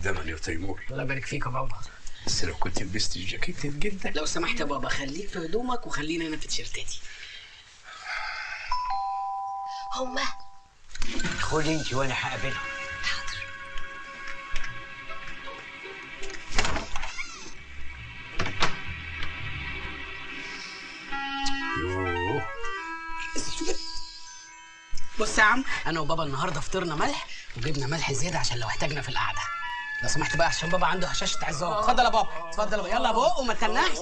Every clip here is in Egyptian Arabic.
مقدما يا تيمور الله يبارك فيك يا بابا بس لو كنت لبست الجاكيت جدا لو سمحت يا بابا خليك في هدومك وخليني انا في تيشيرتاتي هما خدي انت وانا هقابلهم يوه بص يا عم انا وبابا النهارده فطرنا ملح وجبنا ملح زياده عشان لو احتاجنا في القعده لو سمحت بقى عشان بابا عنده هشاشه عظام اتفضل يا بابا اتفضل يا بابا يلا يا بابا وما تناش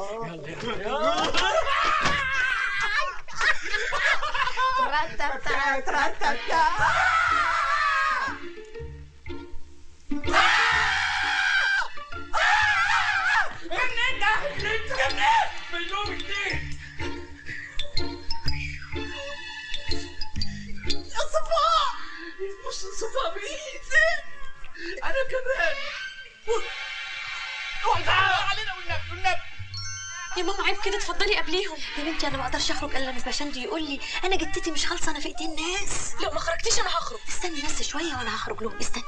يا صفاء مش صفاء بإيدي أنا كمان وقع علينا والنبي والنبي يا ماما عيب كده اتفضلي قبليهم يا بنتي انا ما اقدرش اخرج الا لما باشندي يقول لي انا جدتي مش خالصه انا في ايدين الناس لو ما خرجتيش انا هخرج استني بس شويه وانا هخرج لهم استني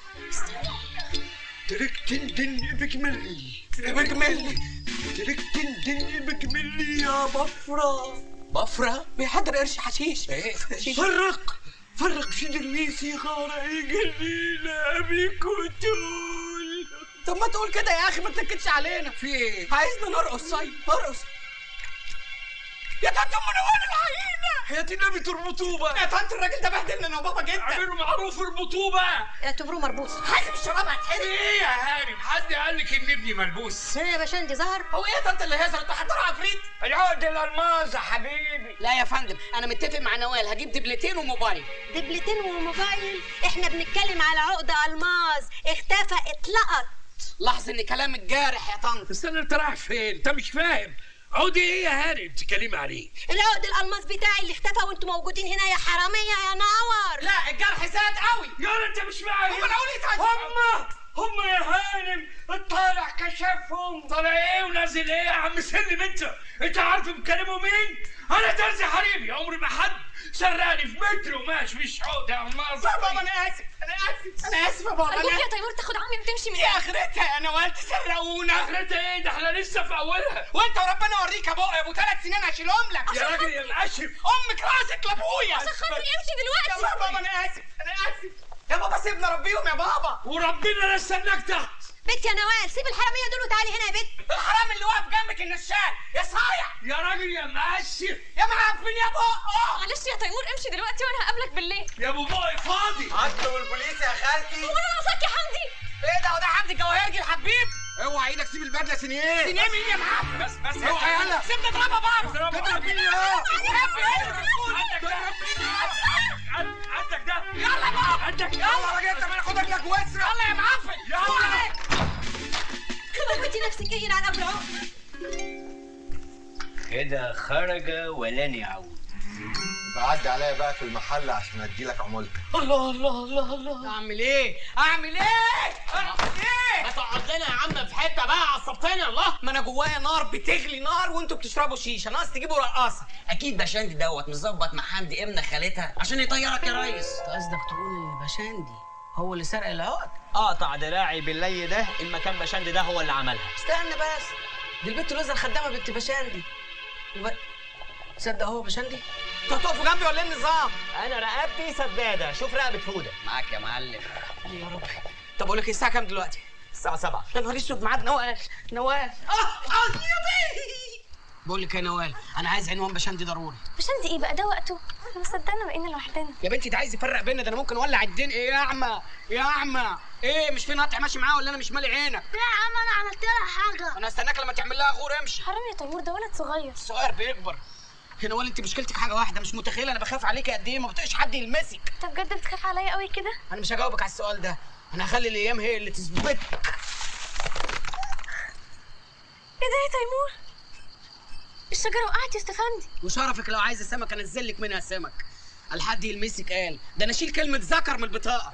تركت الدنيا بجملي بجملي تركت الدنيا بجملي يا بفرة بفرة بيحضر قرش حشيش ايه فرق فرق في دريسي غارة جليلة بكتول طب ما تقول كده يا اخي ما تنكدش علينا في ايه؟ عايزنا نرقص طيب ارقص يا طنط ام نوال العينه حياتي النبي تربطوه بقى يا طنط الراجل ده بهدلنا انا وبابا جدا اعملوا معروف اربطوه بقى اعتبروه مربوط حاسب الشراب هتحرق ايه يا هارم حد قال لك ان ابني ملبوس هنا يا باشندي ظهر هو ايه يا طنط اللي هيظهر انتوا حضروا عفريت العقد الالماظ يا حبيبي لا يا فندم انا متفق مع نوال هجيب دبلتين وموبايل دبلتين وموبايل احنا بنتكلم على عقده الماظ اختفى اتلقط لاحظ ان كلامك جارح يا طنط استنى انت رايح فين؟ انت مش فاهم عودي ايه يا هارم بتتكلمي عليه؟ العقد الالماظ بتاعي اللي اختفى وانتوا موجودين هنا يا حراميه يا نور لا الجرح زاد قوي يا انت مش معايا هم الاول يتعجبوا هم هم يا هانم الطالع كشفهم طالع ايه ونازل ايه يا عم سلم انت؟ انت عارف بيتكلموا مين؟ انا ترزي حريمي عمري ما حد سرقني في متر وماشي مش عقده يا الماظة يا بابا انا اسف انا اسف انا اسف يا بابا ارجوك انا يا تيمور تاخد عمي وتمشي من دي اخرتها يا نوال تسرقونا اخرتها ايه؟ ده احنا لسه في اولها وانت وربنا اوريك يا بابا ابو ثلاث سنين هشيلهم لك يا راجل يا مقشف امك راسك لابويا عشان خاطري امشي يا دلوقتي بابا انا اسف انا اسف يا بابا سيبنا ربيهم يا بابا وربنا لا استناك تحت بنت يا نوال سيب الحراميه دول وتعالي هنا يا بنت الحرام اللي واقف جنبك النشال يا صايع يا راجل يا مقشف يا معفن يا بقه معلش يا تيمور امشي دلوقتي وانا هقابلك بالليل يا ابو بقي فاضي عدوا البوليس يا خالتي وانا ناقصاك يا حمدي ايه ده هو ده حمدي الجواهرجي الحبيب اوعى ايدك سيب البدله سنيه سنيه مين يا معفن بس بس اوعى يلا سيبنا اضربها بابا اضرب مين يا عندك ده يلا بابا عندك يلا راجل انت ما ناخدك لك واسرة يلا يا معفن يلا كبرتي نفسك ايه على ابو العقد كده خرج ولن يعود بعدي عليا بقى في المحل عشان ادي لك عمولتك الله الله الله الله اعمل ايه اعمل ايه اعمل ايه ما تقعد لنا يا عم في حته بقى عصبتني الله ما انا جوايا نار بتغلي نار وانتوا بتشربوا شيشه ناقص تجيبوا رقاصه اكيد باشندي دوت مظبط مع حمدي ابن خالتها عشان يطيرك يا ريس قصدك تقول ان باشندي هو اللي سرق العقد قاطع دراعي باللي ده المكان بشند ده هو اللي عملها استنى بس دي البت لوزة الخدامه بنت باشندي وب... تصدق هو باشندي انتوا هتقفوا جنبي ولا ايه النظام انا رقبتي سداده شوف رقبه فوده معاك يا معلم يا رب طب اقول لك إيه، الساعه كام دلوقتي الساعه 7 يا نهار اسود ميعاد نوال نوال اه اه يا بقول لك يا نوال انا عايز عنوان باشندي ضروري باشندي ايه بقى ده وقته احنا صدقنا بقينا لوحدنا يا بنتي ده عايز يفرق بينا ده انا ممكن اولع الدنيا ايه يا اعمى يا اعمى ايه مش في نقطع ماشي معاه ولا انا مش مالي عينك لا يا عم انا عملت لها حاجه انا استناك لما تعمل لها غور امشي حرام يا تيمور ده ولد صغير الصغير بيكبر يا نوال انت مشكلتك حاجه واحده مش متخيله انا بخاف عليكي قد ايه ما بطيقش حد يلمسك انت بجد بتخاف عليا قوي كده انا مش هجاوبك على السؤال ده انا هخلي الايام هي اللي تثبتك ايه ده يا تيمور الشجره وقعت يا استفندي وشرفك لو عايزه سمك انزل لك منها سمك الحد يلمسك قال ده انا اشيل كلمه ذكر من البطاقه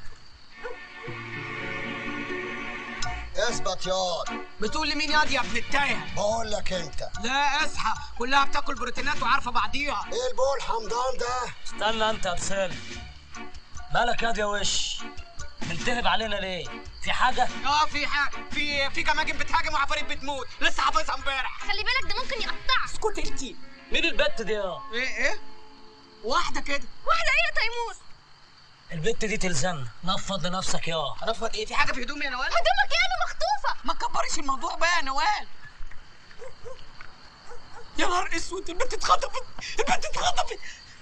اثبت ياض بتقول لمين ياض يا ابن التايه بقول لك انت لا اصحى كلها بتاكل بروتينات وعارفه بعضيها ايه البول حمضان ده استنى انت يا بسام مالك ياض يا وش من بتلهب علينا ليه؟ في حاجة؟ اه في حاجه في في جماجم بتهاجم وعفاريت بتموت لسه حافظها امبارح خلي بالك ده ممكن يقطعك اسكت انت مين البت دي يا؟ ايه ايه واحده كده واحده ايه يا تيمور البت دي تلزمنا نفض لنفسك يا هنفض ايه في حاجه في هدومي يا نوال هدومك ايه انا مخطوفه ما تكبريش الموضوع بقى يا نوال يا نهار اسود البنت اتخطفت البنت اتخطفت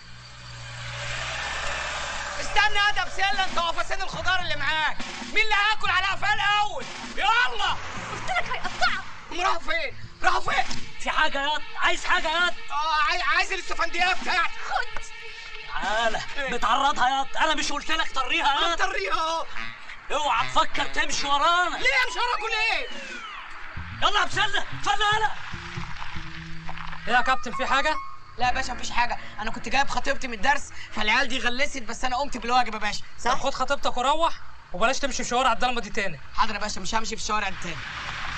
استنى ادب سله انت وفساد الخضار اللي معاك مين اللي هاكل على قفاه الاول يلا قلت لك هيقطعك هم راحوا فين راحوا فين في حاجة يا عايز حاجة يا اه عاي- عايز الاستفندية بتاعتي خد تعالى بتعرضها يا انا مش قلت لك طريها يا طريها اهو اوعى تفكر تمشي ورانا ليه مش هراكل ليه يلا يا بسلة اتفضل يلا ايه يا كابتن في حاجه لا يا باشا مفيش حاجه انا كنت جايب خطيبتي من الدرس فالعيال دي غلست بس انا قمت بالواجب يا باشا طب خد خطيبتك وروح وبلاش تمشي في شوارع الضلمه دي تاني حاضر يا باشا مش همشي في الشوارع دي تاني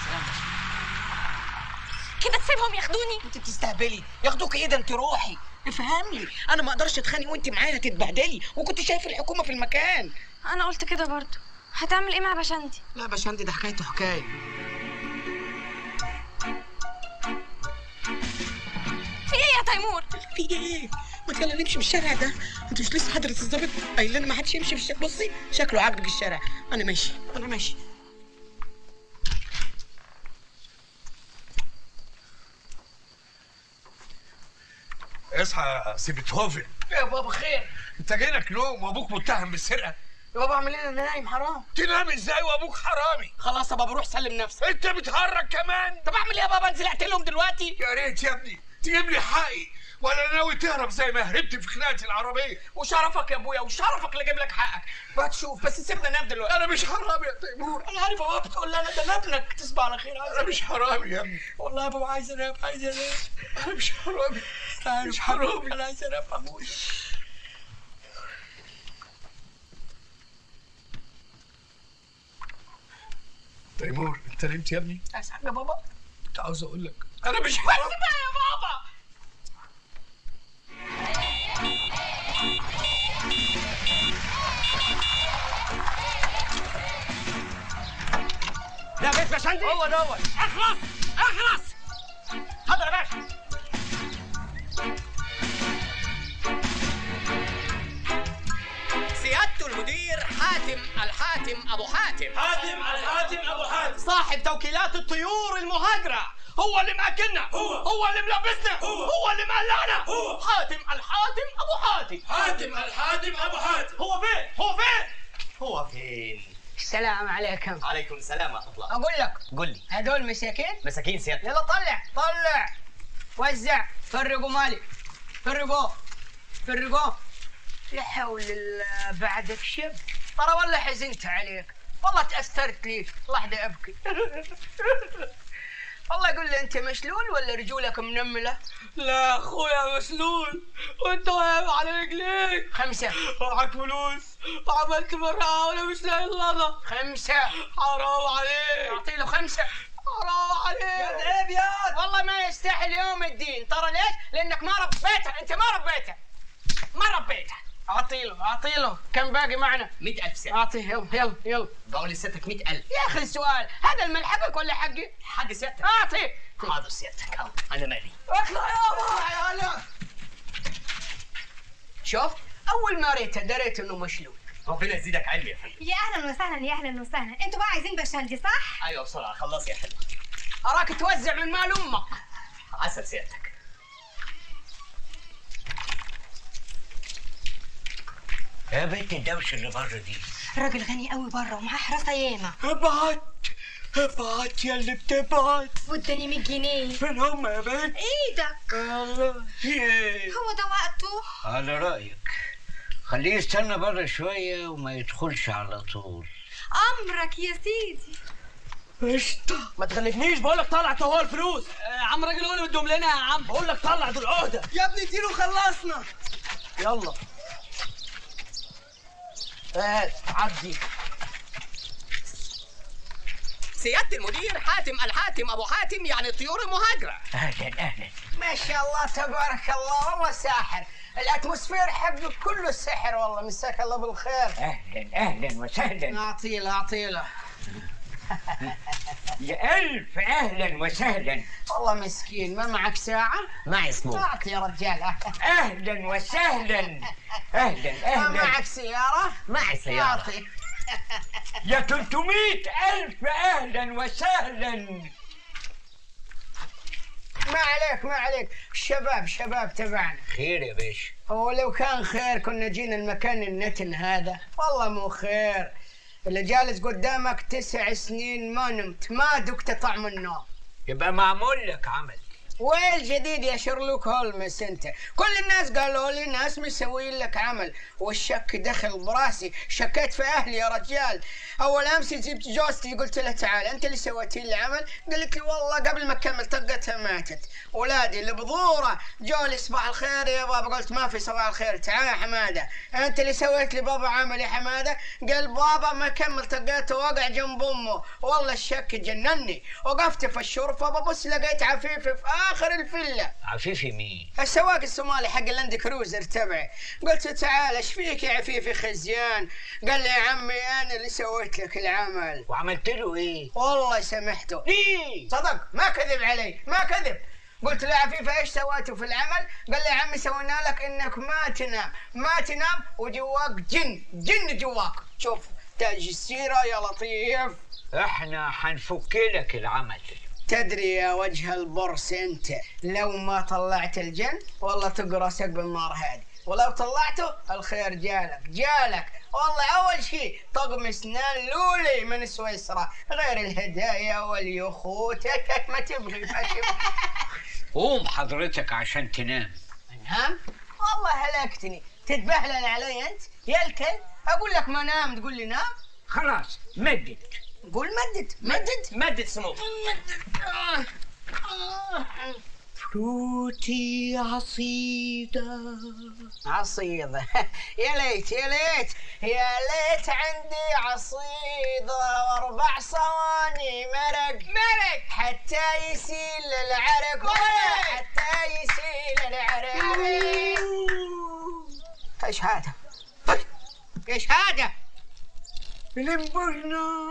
كده تسيبهم ياخدوني انت بتستهبلي ياخدوك ايه ده انت روحي افهم لي انا ما اقدرش اتخانق وانت معايا تتبهدلي وكنت شايف الحكومه في المكان انا قلت كده برضو هتعمل ايه مع بشندي لا يا باشا ده حكايته حكايه في ايه يا تيمور في ايه ما يلا نمشي في الشارع ده انت مش لسه حضرة الظابط قايل لنا ما حدش يمشي في الشارع بصي شكله عاجبك الشارع انا ماشي انا ماشي اصحى يا سي بيتهوفن يا بابا خير انت جايلك نوم وابوك متهم بالسرقه يا بابا اعمل ايه انا نايم حرام تنام ازاي وابوك حرامي خلاص يا بابا روح سلم نفسك انت بتهرج كمان طب اعمل ايه يا بابا انزل اقتلهم دلوقتي يا ريت يا ابني تجيب لي حقي ولا ناوي تهرب زي ما هربت في خناقه العربيه وشرفك يا ابويا وشرفك اللي اجيب لك حقك وهتشوف بس سيبنا ننام دلوقتي انا مش حرامي يا تيمور انا عارف يا بابا بتقول لي انا ده انا ابنك تصبح على خير عايز انا مش حرامي يا ابني والله يا بابا عايز انام عايز انام انا مش حرامي مش حرامي انا عايز انام ابويا تيمور انت نمت يا ابني عايز حاجه يا بابا كنت عاوز اقول لك انا مش بس حرامي بقى يا بابا ده بيت بشندي هو دوت اخلص اخلص اتفضل يا باشا سيادة المدير حاتم الحاتم أبو حاتم حاتم الحاتم ابو حاتم صاحب توكيلات الطيور المهاجرة هو اللي مأكلنا هو. هو اللي ملبسنا هو. هو اللي مقلعنا هو. حاتم الحاتم أبو حاتم حاتم الحاتم ابو حاتم هو فين هو فين هو فين؟ السلام عليكم عليكم السلام ورحمة الله أقول لك قول لي هدول مساكين مساكين سيادتك يلا طلع طلع وزع فرقوا مالي فرقوا فرقوا لا حول الله بعدك شب ترى والله حزنت عليك والله تأثرت ليك لحظة أبكي والله يقول لي أنت مشلول ولا رجولك منملة؟ لا اخويا مسلول وانت واقف على رجليك خمسة معك فلوس وعملت مرة وانا مش لاقي اللضا خمسة حرام عليك أعطي له خمسة حرام عليك عيب يا والله ما يستاهل يوم الدين ترى ليش؟ لأنك ما ربيتها أنت ما ربيتها ما ربيتها أعطي له أعطي له كم باقي معنا؟ 100000 سيادتك أعطيه يلا يلا يلا بقول لسيادتك 100000 يا أخي السؤال هذا المال حقك ولا حقي؟ حق سيادتك أعطي حاضر سيادتك أهو، أنا مالي اطلع يابا يا هلا شوف أول ما ريته دريت إنه مشلول ربنا يزيدك علم يا فندم يا اهلا وسهلا يا اهلا وسهلا انتوا بقى عايزين بشندي صح أيوه بسرعة خلص يا حلو أراك توزع من مال أمك عسل سيادتك يا بنت الدوشه اللي بره دي راجل غني قوي بره ومعاه حراسه ياما ابعت ابعت يا اللي بتبعت واداني 100 جنيه فين هم يا بنت ايدك الله ايه هو ده وقته على رايك خليه يستنى بره شويه وما يدخلش على طول امرك يا سيدي قشطه ما تخلفنيش بقول لك طلع هو الفلوس آه، عم راجل هو اللي مديهم لنا يا عم بقول لك طلع دول عهده يا ابني اديله خلصنا يلا هات عدي سيادة المدير حاتم الحاتم أبو حاتم يعني الطيور المهاجرة اهلا اهلا ما شاء الله تبارك الله والله ساحر الاتموسفير حقك كله سحر والله مساك الله بالخير اهلا اهلا وسهلا اعطيله اعطيله يا الف اهلا وسهلا والله مسكين ما معك ساعة؟ معي سمو اعطي يا رجال اهلا وسهلا اهلا ما اهلا معك سيارة؟ معي سيارة اعطي يا 300 الف اهلا وسهلا ما عليك ما عليك الشباب شباب تبعنا خير يا باشا هو لو كان خير كنا جينا المكان النتن هذا والله مو خير اللي جالس قدامك تسع سنين ما نمت ما دقت طعم النوم يبقى معمول لك عمل وين الجديد يا شيرلوك هولمس انت كل الناس قالوا لي ناس مسوين لك عمل والشك دخل براسي شكيت في اهلي يا رجال اول امس جبت جوزتي قلت لها تعال انت اللي سويتي لي العمل قالت لي والله قبل ما اكمل طقتها ماتت ولادي البذوره جو لي صباح الخير يا بابا قلت ما في صباح الخير تعال يا حماده انت اللي سويت لي بابا عمل يا حماده قال بابا ما كمل طقته وقع جنب امه والله الشك جنني وقفت في الشرفه ببص لقيت عفيفي في اخر الفيلا عفيفي مين السواق الصومالي حق اللاند كروزر تبعي قلت له تعال ايش فيك يا عفيفي خزيان قال لي يا عمي انا اللي سويت لك العمل وعملت له ايه والله سامحته ليه صدق ما كذب علي ما كذب قلت له يا عفيفة ايش سويتوا في العمل؟ قال لي يا عمي سوينا لك انك ما تنام، ما تنام وجواك جن، جن جواك، شوف تاج السيرة يا لطيف احنا حنفك لك العمل تدري يا وجه البرص انت لو ما طلعت الجن والله تقرصك بالنار هذه ولو طلعته الخير جالك جالك والله اول شيء طقم اسنان لولي من سويسرا غير الهدايا واليخوت ما تبغي ما تبغي قوم حضرتك عشان تنام نام والله هلكتني تتبهلل علي انت يا الكل اقول لك ما نام تقول لي نام خلاص مدد قول مدد مدد مدد سمو فروتي عصيدة عصيدة يا ليت يا ليت يا ليت عندي عصيدة واربع صواني مرق مرق حتى يسيل العرق حتى يسيل العرق ايش هذا؟ ايش هذا؟ لمبرنا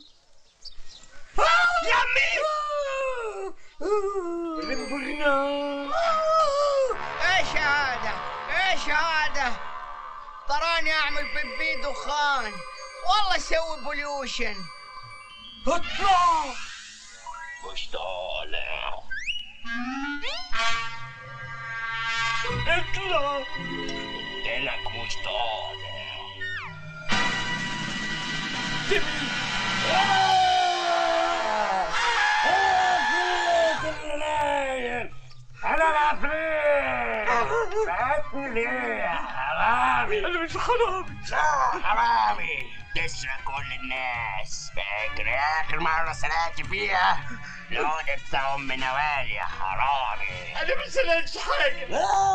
يمي لمبرنا ايش هذا؟ ايش هذا؟ تراني اعمل بيبي دخان والله اسوي بوليوشن اطلع مش طالع اطلع قلت لك مش طالع انا العفريت بعتني ليه يا حرامي انا مش حرامي لا حرامي تسرق كل الناس فاكر اخر مرة سرقت فيها لودة ام نوال يا حرامي انا مش سرقتش حاجه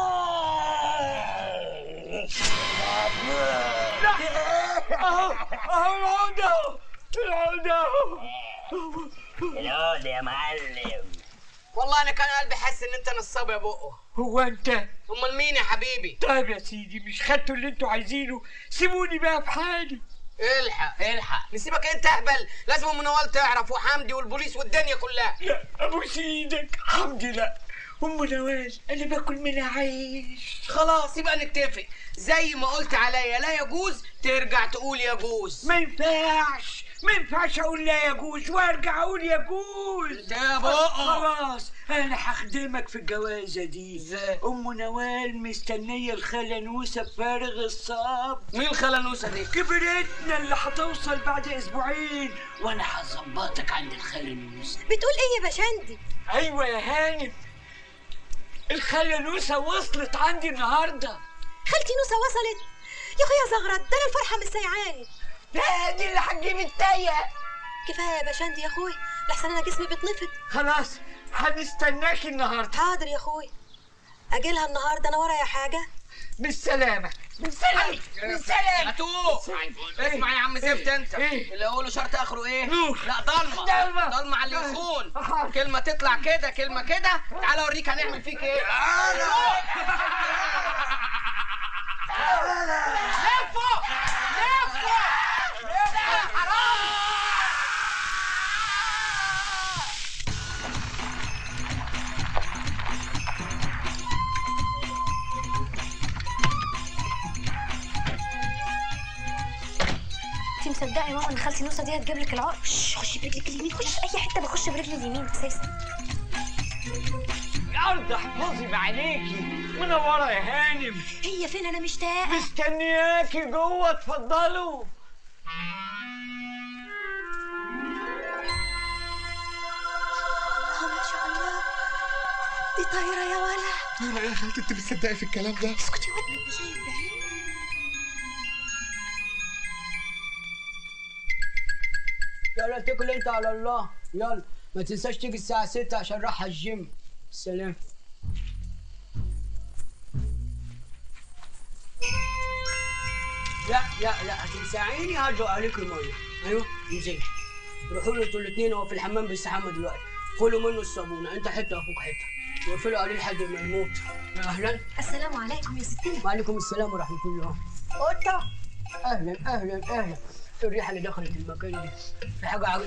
اهو اهو العودة اهو العودة اهو لودة يا معلم والله انا كان قلبي حس ان انت نصاب يا بقه هو انت امال مين يا حبيبي طيب يا سيدي مش خدتوا اللي انتوا عايزينه سيبوني بقى في حالي الحق الحق نسيبك انت اهبل لازم ام نوال تعرف وحمدي والبوليس والدنيا كلها لا ابوس ايدك حمدي لا ام نوال انا باكل منها عيش خلاص يبقى نتفق زي ما قلت عليا لا يجوز ترجع تقول يجوز ما ينفعش ما ينفعش اقول لا يجوز وارجع اقول يجوز يا بقى. خلاص انا هخدمك في الجوازه دي ازاي؟ ام نوال مستنيه الخاله نوسه بفارغ الصبر مين الخلنوسه دي كبرتنا اللي هتوصل بعد اسبوعين وانا هظبطك عند الخاله نوسه بتقول ايه يا باشندي ايوه يا هانم الخاله نوسه وصلت عندي النهارده خالتي نوسه وصلت يا اخويا زغرت ده انا الفرحه مش سايعاني لا دي اللي هتجيب التايه كفايه يا باشندي يا اخوي لحسن انا جسمي بيتنفض خلاص هنستناكي النهارده حاضر يا اخوي اجيلها النهارده انا ورايا حاجه بالسلامه بالسلامة بالسلامة تو اسمع يا عم زفت انت إيه؟ اللي اقوله شرط اخره ايه؟ نور. لا ضلمة ضلمة. ضلمة على اللي يخون أها. كلمة تطلع كده كلمة كده تعال اوريك هنعمل فيك ايه لفوا لفوا لفوا حرام انت مصدقه يا ماما ان خالتي نوسه دي هتجيب لك العقد شش، خشي برجلك اليمين خشي في اي حته بخش برجلي اليمين اساسا يا أرض احفظي بعينيكي منورة يا هانم هي فين انا مشتاقه مستنياكي جوه اتفضلوا اه ما شاء الله دي طايره يا ولا طايرة يا خالتي انت بتصدقي في الكلام ده اسكتي يا ولد انت شايف بعينك يلا اتكل انت على الله يلا ما تنساش تيجي الساعة 6 عشان رايح الجيم سلام لا لا لا هتنساعيني هرجع عليك المية ايوه انزلي روحوا له انتوا الاثنين هو في الحمام بيستحمى دلوقتي خلوا منه الصابونة انت حتة اخوك حتة واقفلوا عليه لحد ما يموت يا اهلا السلام عليكم يا ستنا وعليكم السلام ورحمة الله قطة أهلا أهلا أهلا إيه الريحة اللي دخلت المكان دي في حاجة عاوز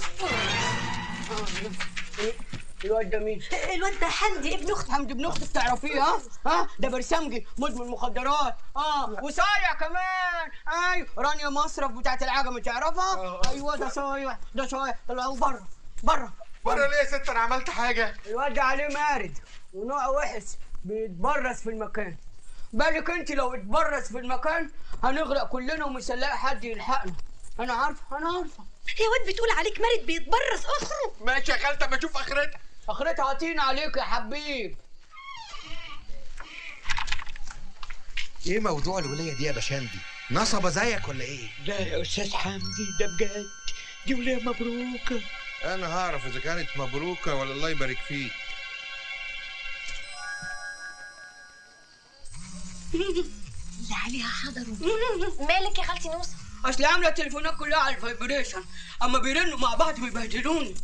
الواد ده مين؟ الواد ده حمدي ابن اختي حمدي ابن اختك تعرفيه ها؟ ها؟ ده برسمجي مدمن مخدرات اه وصايع كمان ايوه رانيا مصرف بتاعت العجمة تعرفها؟ ايوه ده صايع ده صايع طلعوا بره بره بره ليه يا ست انا عملت حاجة الواد ده عليه مارد ونوع وحش بيتبرز في المكان بالك انت لو اتبرز في المكان هنغرق كلنا ومش هنلاقي حد يلحقنا انا عارفه انا عارفه يا واد بتقول عليك مرد بيتبرز اخرج ماشي يا خالتي اما اشوف اخرتها اخرتها عطينا عليك يا حبيب ايه موضوع الولاية دي يا باشندي نصبة زيك ولا ايه لا يا أستاذ حمدي ده بجد دي ولاية مبروكة انا هعرف اذا كانت مبروكة ولا الله يبارك فيك اللي عليها حضروا مالك يا خالتي نوسه اصل عامله التليفونات كلها على الفايبريشن اما بيرنوا مع بعض بيبهدلوني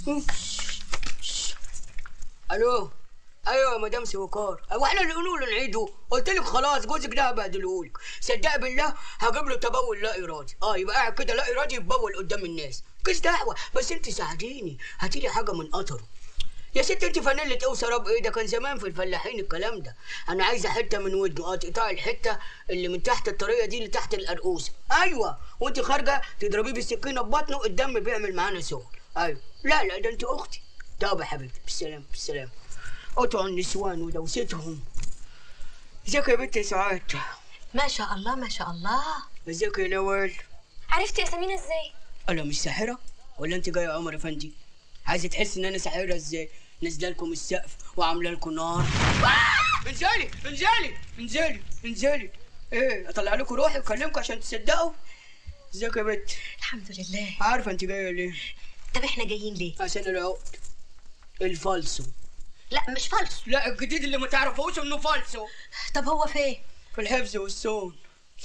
الو ايوه يا مدام سوكار هو احنا اللي نقول له نعيده قلت لك خلاص جوزك ده هبهدلهولك صدق بالله هجيب له تبول لا ارادي اه يبقى قاعد كده لا ارادي يتبول قدام الناس كيس دعوه بس انت ساعديني هاتي لي حاجه من قطره يا ست انت فانيلة ايه وسراب ايه ده كان زمان في الفلاحين الكلام ده انا عايزه حته من ودنه اه تقطعي الحته اللي من تحت الطريه دي لتحت القرقوسه ايوه وانت خارجه تضربيه بالسكينه ببطنه الدم بيعمل معانا شغل ايوه لا لا ده انت اختي طب يا حبيبتي بالسلامه بالسلامه قطعوا النسوان ودوستهم ازيك يا بنت يا سعاد ما شاء الله ما شاء الله ازيك يا نوال عرفتي اسامينا ازاي انا مش ساحره ولا انت جايه يا عمر افندي عايزه تحس ان انا ساحره ازاي نازله لكم السقف وعامله لكم نار آه! انزلي انزلي انزلي انزلي ايه اطلع لكم روحي واكلمكم عشان تصدقوا ازيك يا بنت الحمد لله عارفه انت جايه ليه طب احنا جايين ليه عشان العقد الفالسو لا مش فالص لا الجديد اللي ما تعرفوش انه فالسو طب هو فين في الحفظ والصون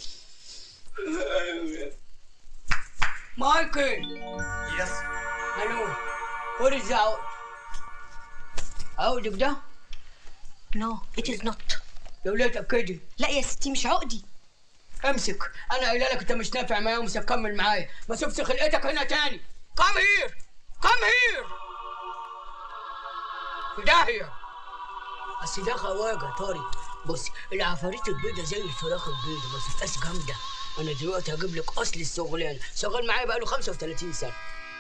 مايكل يس الو وات از عقد عقدك ده نو ات از نوت يا ولاد اتاكدي لا يا ستي مش عقدي امسك انا قايله لك انت مش نافع معايا ومش هتكمل معايا ما اشوفش خلقتك هنا تاني كم هير كم هير في داهيه بس ده خواجه طاري بص العفاريت البيضة زي الفراخ البيضة بس تبقاش جامدة أنا دلوقتي هجيب لك أصل الشغلانة شغال معايا بقاله 35 سنة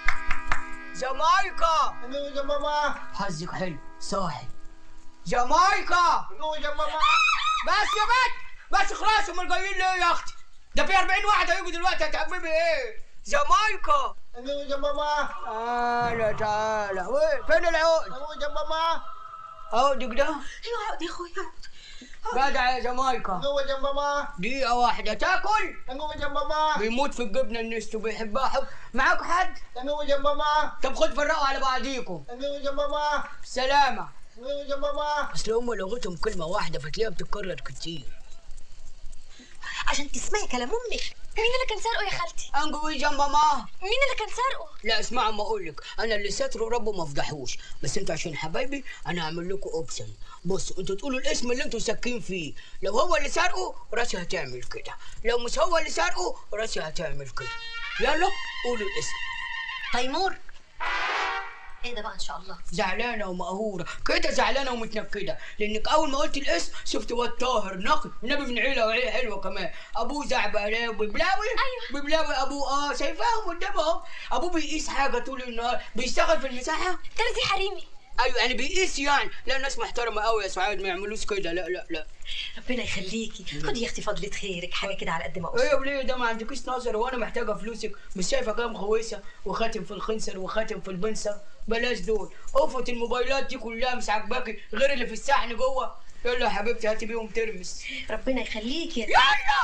جامايكا يا ماما حظك حلو صاحي جامايكا يا ماما بس يا بنت بس خلاص امال جايين ليه يا اختي ده في 40 واحد هيجوا دلوقتي هتحببي ايه جامايكا يا ماما تعالى تعالى وين فين العقد يا ماما عقدك ده ايوه عقدي يا اخويا جدع يا جامايكا يا ماما دقيقة واحدة تاكل يا ماما بيموت في الجبنة النستو بيحبها حب معاك حد يا ماما طب خد فرقوا على بعضيكم يا ماما سلامة يا ماما اصل هم لغتهم كلمة واحدة فتلاقيها بتتكرر كتير عشان تسمعي كلام امك مين اللي كان سارقه يا خالتي انجوي جنب ماما مين اللي كان سارقه لا اسمع ما اقول لك انا اللي ساتره ربه ما فضحوش بس انتوا عشان حبايبي انا هعمل لكم اوبشن بصوا انتوا تقولوا الاسم اللي انتوا ساكين فيه لو هو اللي سارقه راسي هتعمل كده لو مش هو اللي سارقه راسي هتعمل كده يلا قولوا الاسم تيمور ايه ده بقى ان شاء الله زعلانه ومقهوره كده زعلانه ومتنكده لانك اول ما قلت الاسم شفت واد طاهر نقي النبي من عيله وعيله حلوه كمان ابوه زعبلاوي ببلاوي أيوة. ببلاوي ابوه اه شايفاهم قدامهم ابوه بيقيس حاجه طول النهار بيشتغل في المساحه ترزي حريمي ايوه يعني بيقيس يعني لا ناس محترمه قوي يا سعاد ما يعملوش كده لا لا لا ربنا يخليكي خدي يا اختي فضلة خيرك حاجه كده على قد ما ايه اقول يا وليه ده ما عندكيش نظر وانا محتاجه فلوسك مش شايفه كام خويسه وخاتم في الخنصر وخاتم في البنصر بلاش دول قفة الموبايلات دي كلها مش عاجباكي غير اللي في السحن جوه يلا يا حبيبتي هاتي بيهم ترمس ربنا يخليكي يلا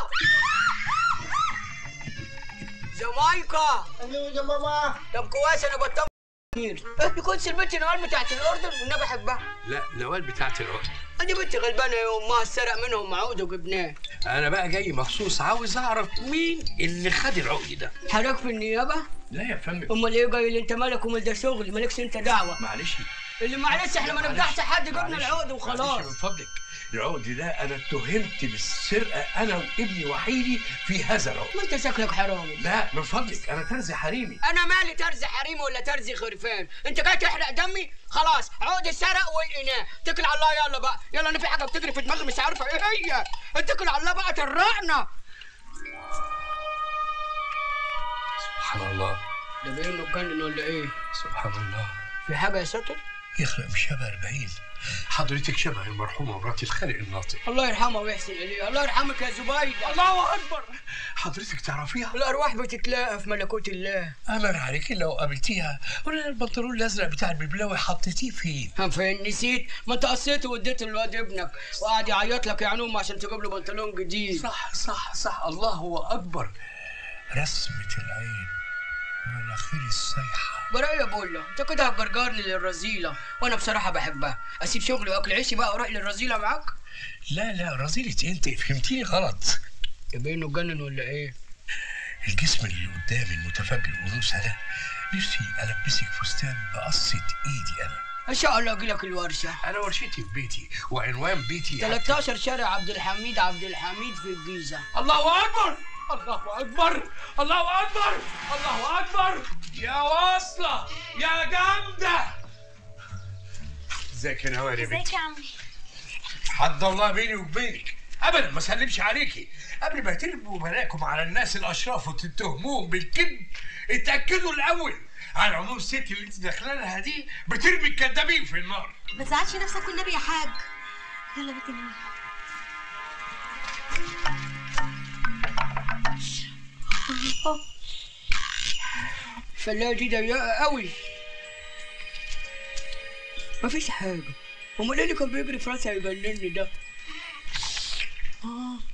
جامايكا يا ماما طب كويس انا بطمن ايه يكونش البنت نوال بتاعت الاردن والنبي بحبها لا نوال بتاعت العقد انا بنت غلبانه يا امها سرق منهم عقد وجبناه انا بقى جاي مخصوص عاوز اعرف مين اللي خد العقد ده حضرتك في النيابه لا يا فندم امال ايه جاي اللي انت مالك امال ده شغل مالكش انت دعوه معلش اللي معلش احنا ما نفضحش حد جبنا معلش. العقد معلش وخلاص من فضلك العقد ده انا اتهمت بالسرقه انا وابني وحيدي في هذا العقد ما انت شكلك حرامي لا من فضلك انا ترزي حريمي انا مالي ترزي حريمي ولا ترزي خرفان انت جاي تحرق دمي خلاص عقد السرق والاناء اتكل على الله يلا بقى يلا انا في حاجه بتجري في دماغي مش عارفه ايه هي اتكل على الله بقى ترقنا سبحان الله ده باين له اتجنن ولا ايه سبحان الله في حاجه يا ساتر يخلق مش شبه 40 حضرتك شبه المرحومه مرات الخالق الناطق الله يرحمه ويحسن اليه الله يرحمك يا زبيده الله اكبر حضرتك تعرفيها الارواح بتتلاقى في ملكوت الله امر عليك لو قابلتيها قولي البنطلون الازرق بتاع الببلاوي حطيتيه فين ها فين نسيت ما انت قصيت واديت الواد ابنك وقعد يعيط لك يا عنوم عشان تجيب له بنطلون جديد صح صح صح الله هو اكبر رسمه العين مناخير السيحه برايه بقول انت كده هتجرجرني للرذيله وانا بصراحه بحبها اسيب شغلي واكل عيشي بقى واروح للرذيله معاك لا لا رذيلة انت فهمتيني غلط يا بينه اتجنن ولا ايه الجسم اللي قدامي المتفجر والانوثه ده نفسي البسك فستان بقصه ايدي انا ان شاء الله اجي لك الورشه انا ورشتي في بيتي وعنوان بيتي 13 شارع عبد الحميد عبد الحميد في الجيزه الله اكبر الله اكبر الله اكبر الله اكبر يا واصله يا جامده ازيك يا نوال يا بنتي ازيك يا عمي حد الله بيني وبينك ابدا ما سلمش عليكي قبل ما ترموا بلاكم على الناس الاشراف وتتهموهم بالكذب اتاكدوا الاول على العموم الست اللي انت داخله لها دي بترمي الكذابين في النار ما تزعلش نفسك والنبي يا حاج يلا بيت النبي الفلايه دي ضيقه قوي مفيش حاجه امال ايه اللي كان بيجري في راسي هيجنني ده آه.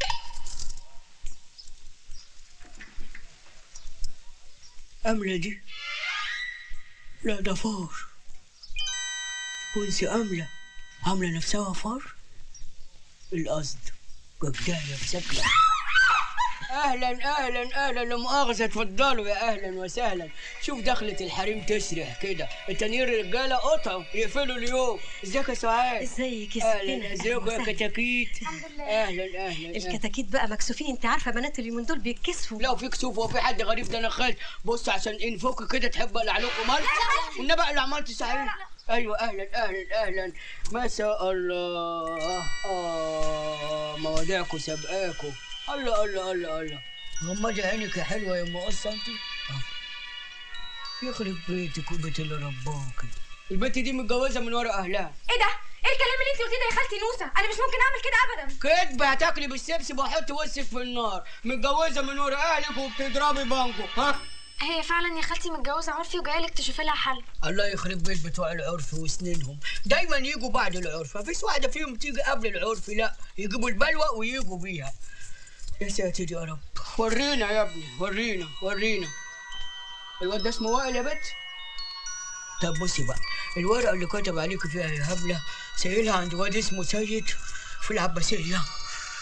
أملة دي لا ده فار تكونش أملة عاملة نفسها فار القصد جداية بشكل اهلا اهلا اهلا لا مؤاخذه اتفضلوا يا اهلا وسهلا شوف دخلة الحريم تسرح كده التانيين الرجاله قطعوا يقفلوا اليوم ازيك يا سعاد ازيك يا اهلا ستنا ازيكم يا كتاكيت الحمد لله اهلا اهلا أهلاً. الكتاكيت بقى مكسوفين انت عارفه بنات اليومين دول بيتكسفوا لا في كسوف وفي حد غريب ده انا خالد بص عشان انفك كده تحب اقلع لكم مال والنبي اللي عملت صحيح ايوه اهلا اهلا اهلا ما شاء الله اه مواضيعكم سابقاكم الله الله الله الله غمضي عينك يا حلوه يا ام قصه انت آه. يخرب بيتك وبيت اللي رباكي البنت دي متجوزه من ورا اهلها ايه ده؟ ايه الكلام اللي انت قلتيه ده يا خالتي نوسه؟ انا مش ممكن اعمل كده ابدا. كدب هتاكلي بالسبسب وحط وشك في النار متجوزه من ورا اهلك وبتضربي بانجو ها هي فعلا يا خالتي متجوزه عرفي وجايه لك تشوفي لها حل. الله يخرب بيت بتوع العرف وسنينهم دايما يجوا بعد العرف مفيش واحده فيهم تيجي قبل العرف لا يجيبوا البلوى ويجوا بيها يا ساتر يا رب ورينا يا ابني ورينا ورينا الواد ده اسمه وائل يا بت طب بصي بقى الورقه اللي كتب عليك فيها يا هبله سايلها عند واد اسمه سيد في العباسيه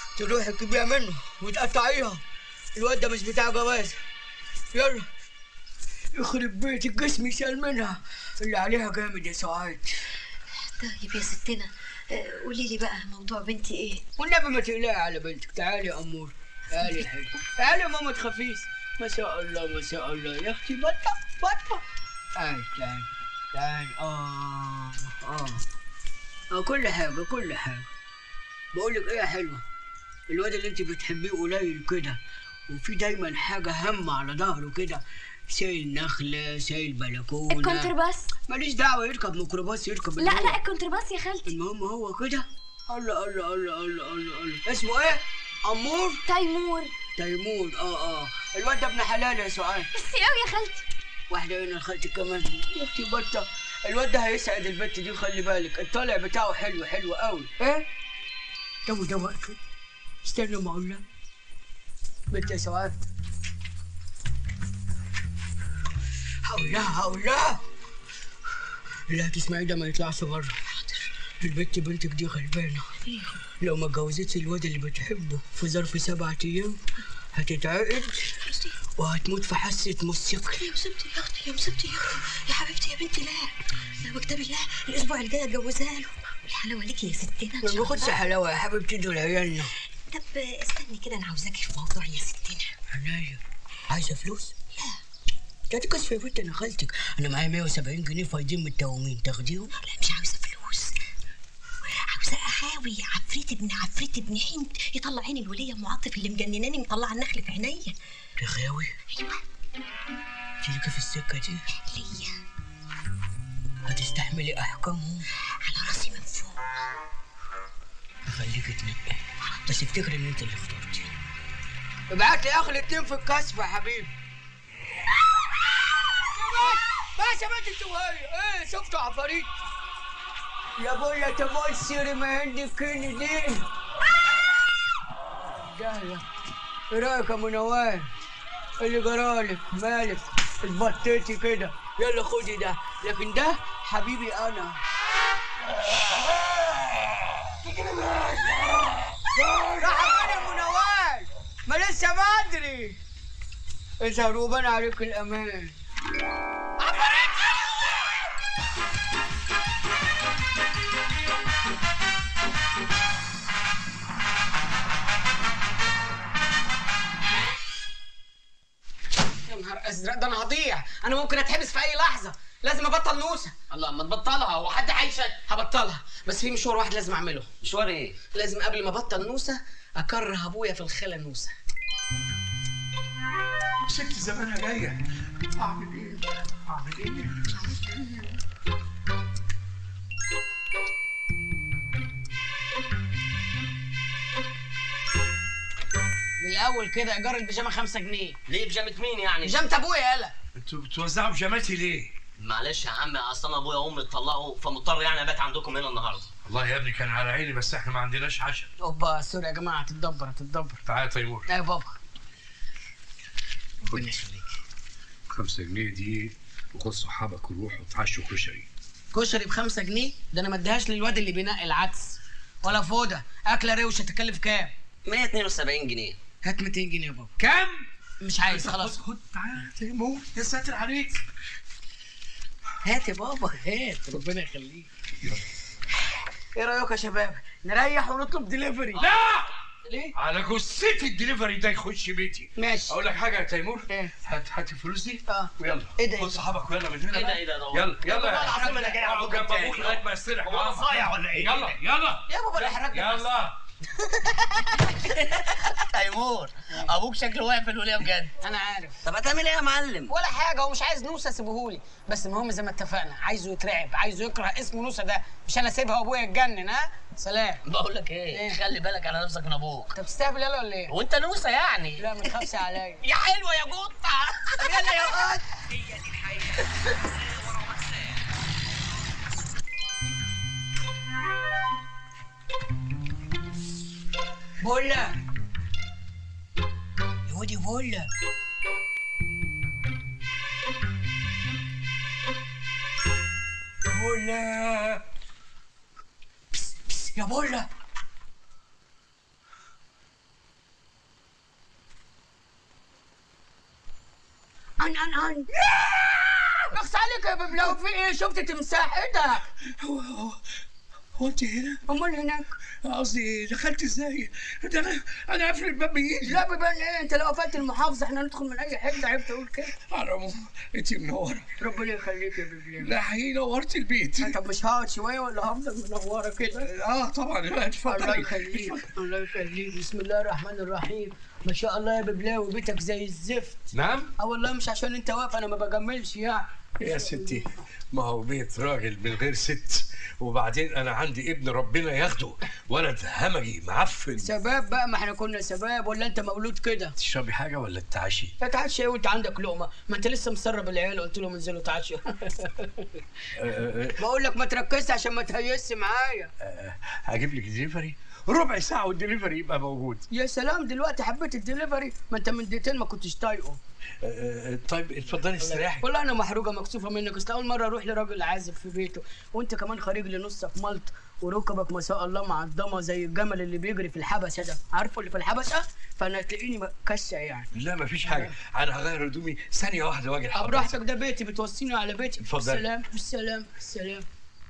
تروحي تجيبيها منه وتقطعيها الواد ده مش بتاع جواز يلا يخرب بيت الجسم يسال منها اللي عليها جامد يا سعاد طيب يا ستنا آه، قولي لي بقى موضوع بنتي ايه والنبي ما تقلقي على بنتك تعالي يا امور تعالي يا حبيبي تعالي يا ماما تخافيش ما شاء الله ما شاء الله يا اختي بطه بطه تعالي تعالي تعالي اه اه اه كل حاجه كل حاجه بقول لك ايه يا حلوه الواد اللي انت بتحبيه قليل كده وفي دايما حاجه هم على ظهره كده شايل نخله شايل بلكونه الكونترباس ماليش دعوه يركب ميكروباص يركب لا اللي هو. لا الكونترباس يا خالتي المهم هو كده الله الله الله الله الله الله اسمه ايه؟ امور تيمور تيمور اه اه الواد ده ابن حلال يا سعاد ميرسي قوي يا خالتي واحده هنا لخالتي كمان يا اختي بطه الواد ده هيسعد البت دي خلي بالك الطالع بتاعه حلو حلو قوي ايه؟ طب ده وقته استنى ما اقول لها بنت يا سعاد هقول لها هقول لها اللي هتسمعيه ده ما يطلعش بره البت بنتك دي غلبانه لو ما اتجوزتش الواد اللي بتحبه في ظرف سبعة ايام هتتعقد وهتموت في حاسة موسيقى يا مصيبتي يا اختي يا مصيبتي يا اختي يا حبيبتي يا بنتي لا لا بكتب الله الاسبوع الجاي اتجوزها له الحلاوه ليكي يا ستنا إن ما شاء باخدش الله. حلاوة يا حبيبتي دول عيالنا طب استني كده انا عاوزاكي في موضوع يا ستنا عناية عايزة فلوس؟ لا لا تكسف يا بنت انا خالتك انا معايا 170 جنيه فايضين من التومين تاخديهم؟ لا مش عاوزه فلوس عاوزه احاوي عفريت ابن عفريت ابن هند يطلع عين الوليه ام عاطف اللي مجنناني مطلعه النخل في عينيا رغاوي ايوه تيجي في السكة دي ليا هتستحملي احكامهم على راسي من فوق اخليك تنقي بس افتكر ان انت اللي اخترتي ابعت لي اخر الاتنين في الكشف يا حبيبي بس يا بنت انت وهي ايه شفتوا عفاريت يا ابويا تبصري ما عندك كندين جاية ايه رايك يا منوال اللي جرالك مالك اتبطيتي كده يلا خدي ده لكن ده حبيبي انا راح يا منوال ما لسه بدري اظهر وبان عليك الامان يا نهار ازرق ده انا هضيع انا ممكن اتحبس في اي لحظه لازم ابطل نوسه الله ما تبطلها هو حد هيشك هبطلها بس في مشوار واحد لازم اعمله مشوار ايه؟ لازم قبل ما ابطل نوسه اكره ابويا في الخاله نوسه ست زمانها جايه اعمل ايه؟ اعمل ايه؟ من الاول كده ايجار البيجامه 5 جنيه ليه بيجامة مين يعني؟ بيجامه ابويا يالا انتوا بتوزعوا بيجاماتي ليه؟ معلش يا عم اصل انا ابويا وامي اتطلقوا فمضطر يعني ابات عندكم هنا النهارده والله يا ابني كان على عيني بس احنا ما عندناش عشاء اوبا سوري يا جماعه هتتدبر هتتدبر تعالى يا تيمور يا بابا ربنا يخليك خمسة جنيه دي وخد صحابك وروحوا اتعشوا كشري كشري بخمسة جنيه ده انا ما اديهاش للواد اللي بينقي العدس ولا فوده اكله روشه تكلف كام 172 جنيه هات 200 جنيه يا بابا كام؟ مش عايز خلاص خد تعالى يا تيمور يا ساتر عليك هات يا بابا هات ربنا يخليك ايه رايك يا شباب نريح ونطلب دليفري لا ليه على جثتي الدليفري ده يخش بيتي ماشي اقول لك حاجه يا تيمور ايه هات هات الفلوس دي اه ويلا ايه ده خد صحابك ويلا من هنا ايه ده بقى. ايه ده ده يلا يلا والله العظيم انا جاي اقعد عندكم جنب ابوك تاني. لغايه ما يستريح هو انا صايع ولا ايه؟ يلا يلا يا بابا الاحراج ده بس. يلا تيمور ابوك شكله واقف في الوليه بجد انا عارف طب هتعمل ايه يا معلم؟ ولا حاجه هو مش عايز نوسه سيبهولي بس المهم زي ما اتفقنا عايزه يترعب عايزه يكره اسم نوسه ده مش انا اسيبها وابويا يتجنن ها سلام بقول لك ايه إيه؟ خلي بالك على نفسك من ابوك انت بتستهبل يلا ولا ايه؟ وانت نوسه يعني لا ما تخافش عليا يا حلوه يا جوطه يلا يا قط بولا يا ودي بولا بولا بس بس يا بولا عن عن عن اخس عليك يا ببلاوي في ايه شفت تمساح ايه ده هو هو هو انت هنا؟ امال هناك قصدي دخلت ازاي؟ ده انا انا قافل الباب بايدي لا بيبان ايه انت لو قفلت المحافظه احنا ندخل من اي حته عيب تقول كده على العموم انت منوره ربنا يخليك يا ببلاوي لا حقيقي نورت البيت طب مش هقعد شويه ولا هفضل منوره كده اه طبعا لا الله اتفضلي يخليك الله يخليك بسم الله الرحمن الرحيم ما شاء الله يا ببلاوي بيتك زي الزفت نعم اه والله مش عشان انت واقف انا ما بجملش يعني يا ستي ما هو بيت راجل من غير ست وبعدين انا عندي ابن ربنا ياخده ولد همجي معفن شباب بقى ما احنا كنا شباب ولا انت مولود كده تشربي حاجه ولا تتعشي تتعشى ايه وانت عندك لقمه ما انت لسه مسرب العيال قلت لهم انزلوا تعشوا أه، أه، بقول لك ما تركزش عشان ما تهيسش معايا أه، هجيب لك دليفري ربع ساعه والدليفري يبقى موجود يا سلام دلوقتي حبيت الدليفري ما انت من دقيقتين ما كنتش طايقه أه، أه، طيب اتفضلي استريحي والله انا محروقه مكسوفه منك اصل اول مره اروح لراجل عازب في بيته وانت كمان خارج لي نصك ملط وركبك ما شاء الله معضمه زي الجمل اللي بيجري في الحبشه ده عارفه اللي في الحبشه فانا تلاقيني كشه يعني لا مفيش حاجه انا هغير هدومي ثانيه واحده واجي طب لحضرتك. براحتك ده بيتي بتوصيني على بيتي اتفضلي. بالسلام بالسلام بالسلام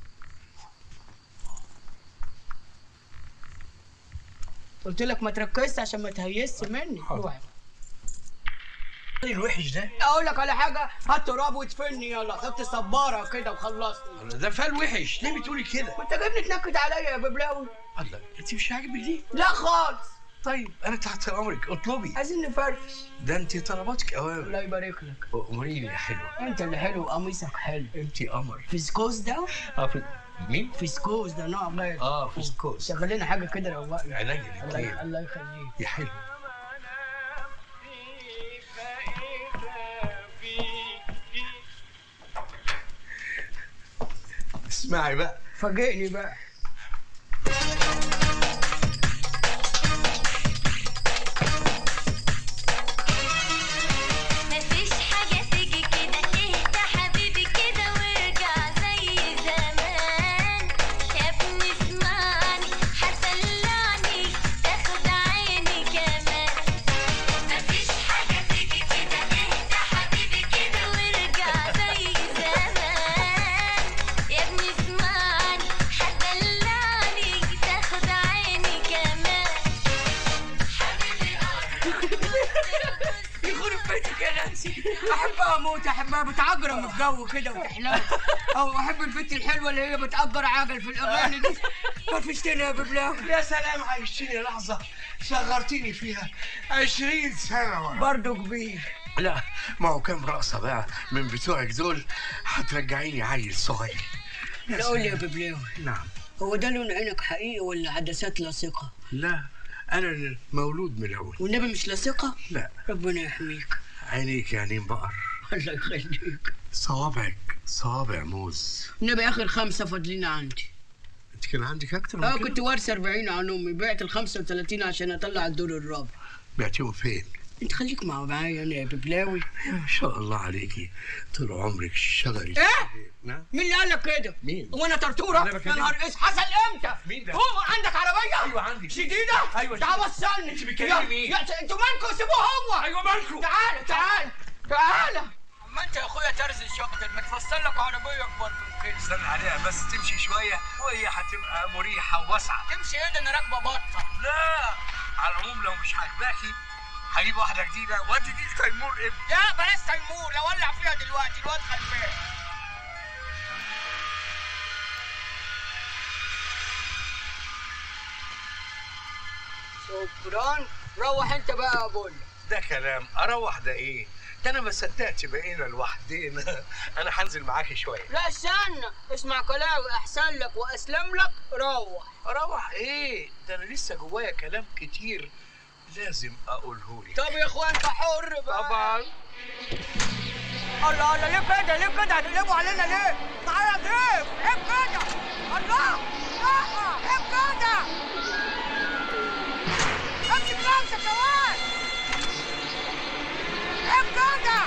قلت لك ما تركزش عشان ما تهيسش مني روح الوحش ده اقول لك على حاجه هات تراب وادفني يلا حط صباره كده وخلصني ده فال وحش ليه بتقولي كده وانت جايبني تنكد عليا يا ببلاوي الله انت مش عاجبك دي لا خالص طيب انا تحت امرك اطلبي عايزين نفرفش ده انت طلباتك اوامر الله يبارك لك اموريني يا حلوه انت اللي حلو وقميصك حلو انت قمر فيسكوز ده اه في... مين؟ فيسكوز ده نوع غير اه فسكوس شغل لنا حاجه كده روقني عينيا الله الاثنين الله يخليك يا حلو اسمعي بقى فاجئني بقى مفيش حاجة تيجي كده اهدى حبيبي كده وارجع زي زمان يا ابني اسمعني هتدلعني تاخد عيني كمان مفيش حاجة تيجي كده اهدى حبيبي كده وارجع زي زمان يا ابني اسمعني هتدلعني تاخد عيني كمان يخرب بيتك يا نانسي احبها اموت احبها بتعجرم في جو كده وتحلم او احب البنت الحلوه اللي هي بتأجر عجل في الاغاني دي فرفشتني يا ببلاوي يا سلام عيشتني لحظة صغرتيني فيها عشرين سنة ورا برضه كبير لا ما هو كام رقصة بقى من بتوعك دول هترجعيني عيل صغير يا لا قول لي يا سلام. ببلاوي نعم هو ده لون عينك حقيقي ولا عدسات لاصقه لا أنا مولود ملون والنبي مش لاصقه لا ربنا يحميك عينيك يا عينين بقر الله يخليك صوابعك صوابع موز النبي اخر خمسه فاضلين عندي انت كان عندك اكتر من اه كده؟ كنت وارثه 40 عن امي بعت ال 35 عشان اطلع الدور الرابع بعتيهم فين؟ انت خليك مع معايا انا يا ببلاوي ما شاء الله عليكي طول عمرك شغلي ايه؟ نعم مين اللي قال لك كده؟ مين؟ هو انا طرطوره؟ أنا يا بكلمك. نهار اس حصل امتى؟ مين ده؟ هو عندك عربيه؟ ايوه عندي شديده؟ أيوة تعال شديدة. وصلني أنت بتكلمي يا- مين؟ يا- انتوا مالكوا سيبوه هو ايوه مالكم تعال تعال تعال اما انت يا اخويا ترز الشقطر ما تفصل لك عربيه اكبر من كده استنى عليها بس تمشي شويه وهي هتبقى مريحه وواسعه تمشي ايه ده انا راكبه بطه لا على العموم لو مش عاجباكي هجيب واحده جديده وادي دي تيمور ابني لا بلاش تيمور لو ولع فيها دلوقتي الواد غلبان شكرا روح انت بقى يا بولا ده كلام اروح ده ايه ده انا ما صدقت بقينا لوحدينا انا هنزل معاكي شويه لا استنى اسمع كلامي احسن لك واسلم لك روح اروح ايه ده انا لسه جوايا كلام كتير لازم اقوله لك طب يا اخويا انت حر بقى طبعا الله الله ليه كده ليه كده هتقلبوا علينا ليه؟ تعالى يا ضيف ايه كده؟ الله لا ايه كده؟ امسك نفسك يا واد ايه كده؟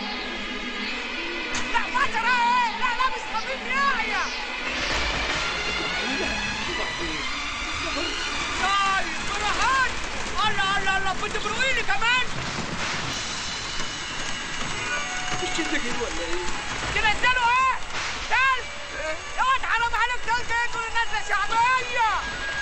لا ما ترى ايه؟ لا لا مش خفيف يا طيب براحات الله الله الله بتبروقيني كمان شدك ولا ايه؟ تنزلوا ايه؟ تلج يا واد حرام عليك تلج ايه دول الناس شعبيه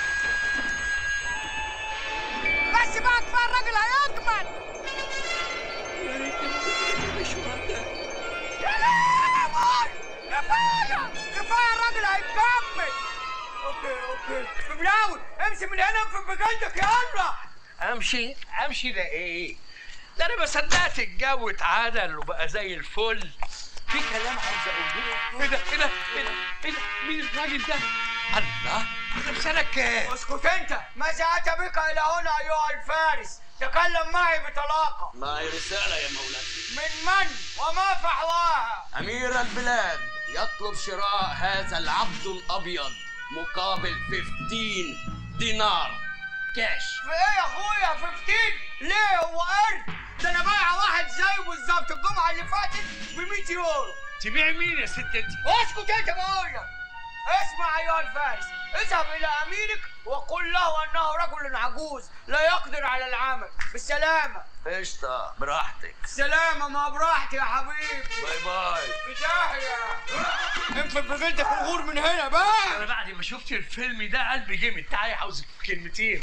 بس بقى كفايه الراجل هيكمل يا ريت يا لهوي كفايه كفايه الراجل هيكمل اوكي اوكي ببلاوي امشي من هنا في بجلدك يلا امشي امشي ده ايه؟ ده انا ما صدقت الجو اتعدل وبقى زي الفل في كلام عاوز اقوله ايه ده ايه ده ايه ده ايه ده مين الراجل ده؟ الله ده في سنه كام؟ اسكت انت ماذا اتى بك الى هنا ايها الفارس تكلم معي بطلاقه معي رسالة يا مولاي من من وما فحواها أمير البلاد يطلب شراء هذا العبد الأبيض مقابل 15 دينار كاش في ايه يا اخويا 15 ليه هو قرد ده انا بايع واحد زيه بالظبط الجمعه اللي فاتت ب 100 يورو تبيع مين يا ست انت؟ اسكت انت بقول لك اسمع ايها الفارس اذهب الى اميرك وقل له انه رجل عجوز لا يقدر على العمل بالسلامه قشطة براحتك سلامه ما براحتي يا حبيبي باي باي في داهيه انفد بجلدك الغور من هنا بقى انا بعد ما شفت الفيلم ده قلبي جامد تعالى عاوزك في كلمتين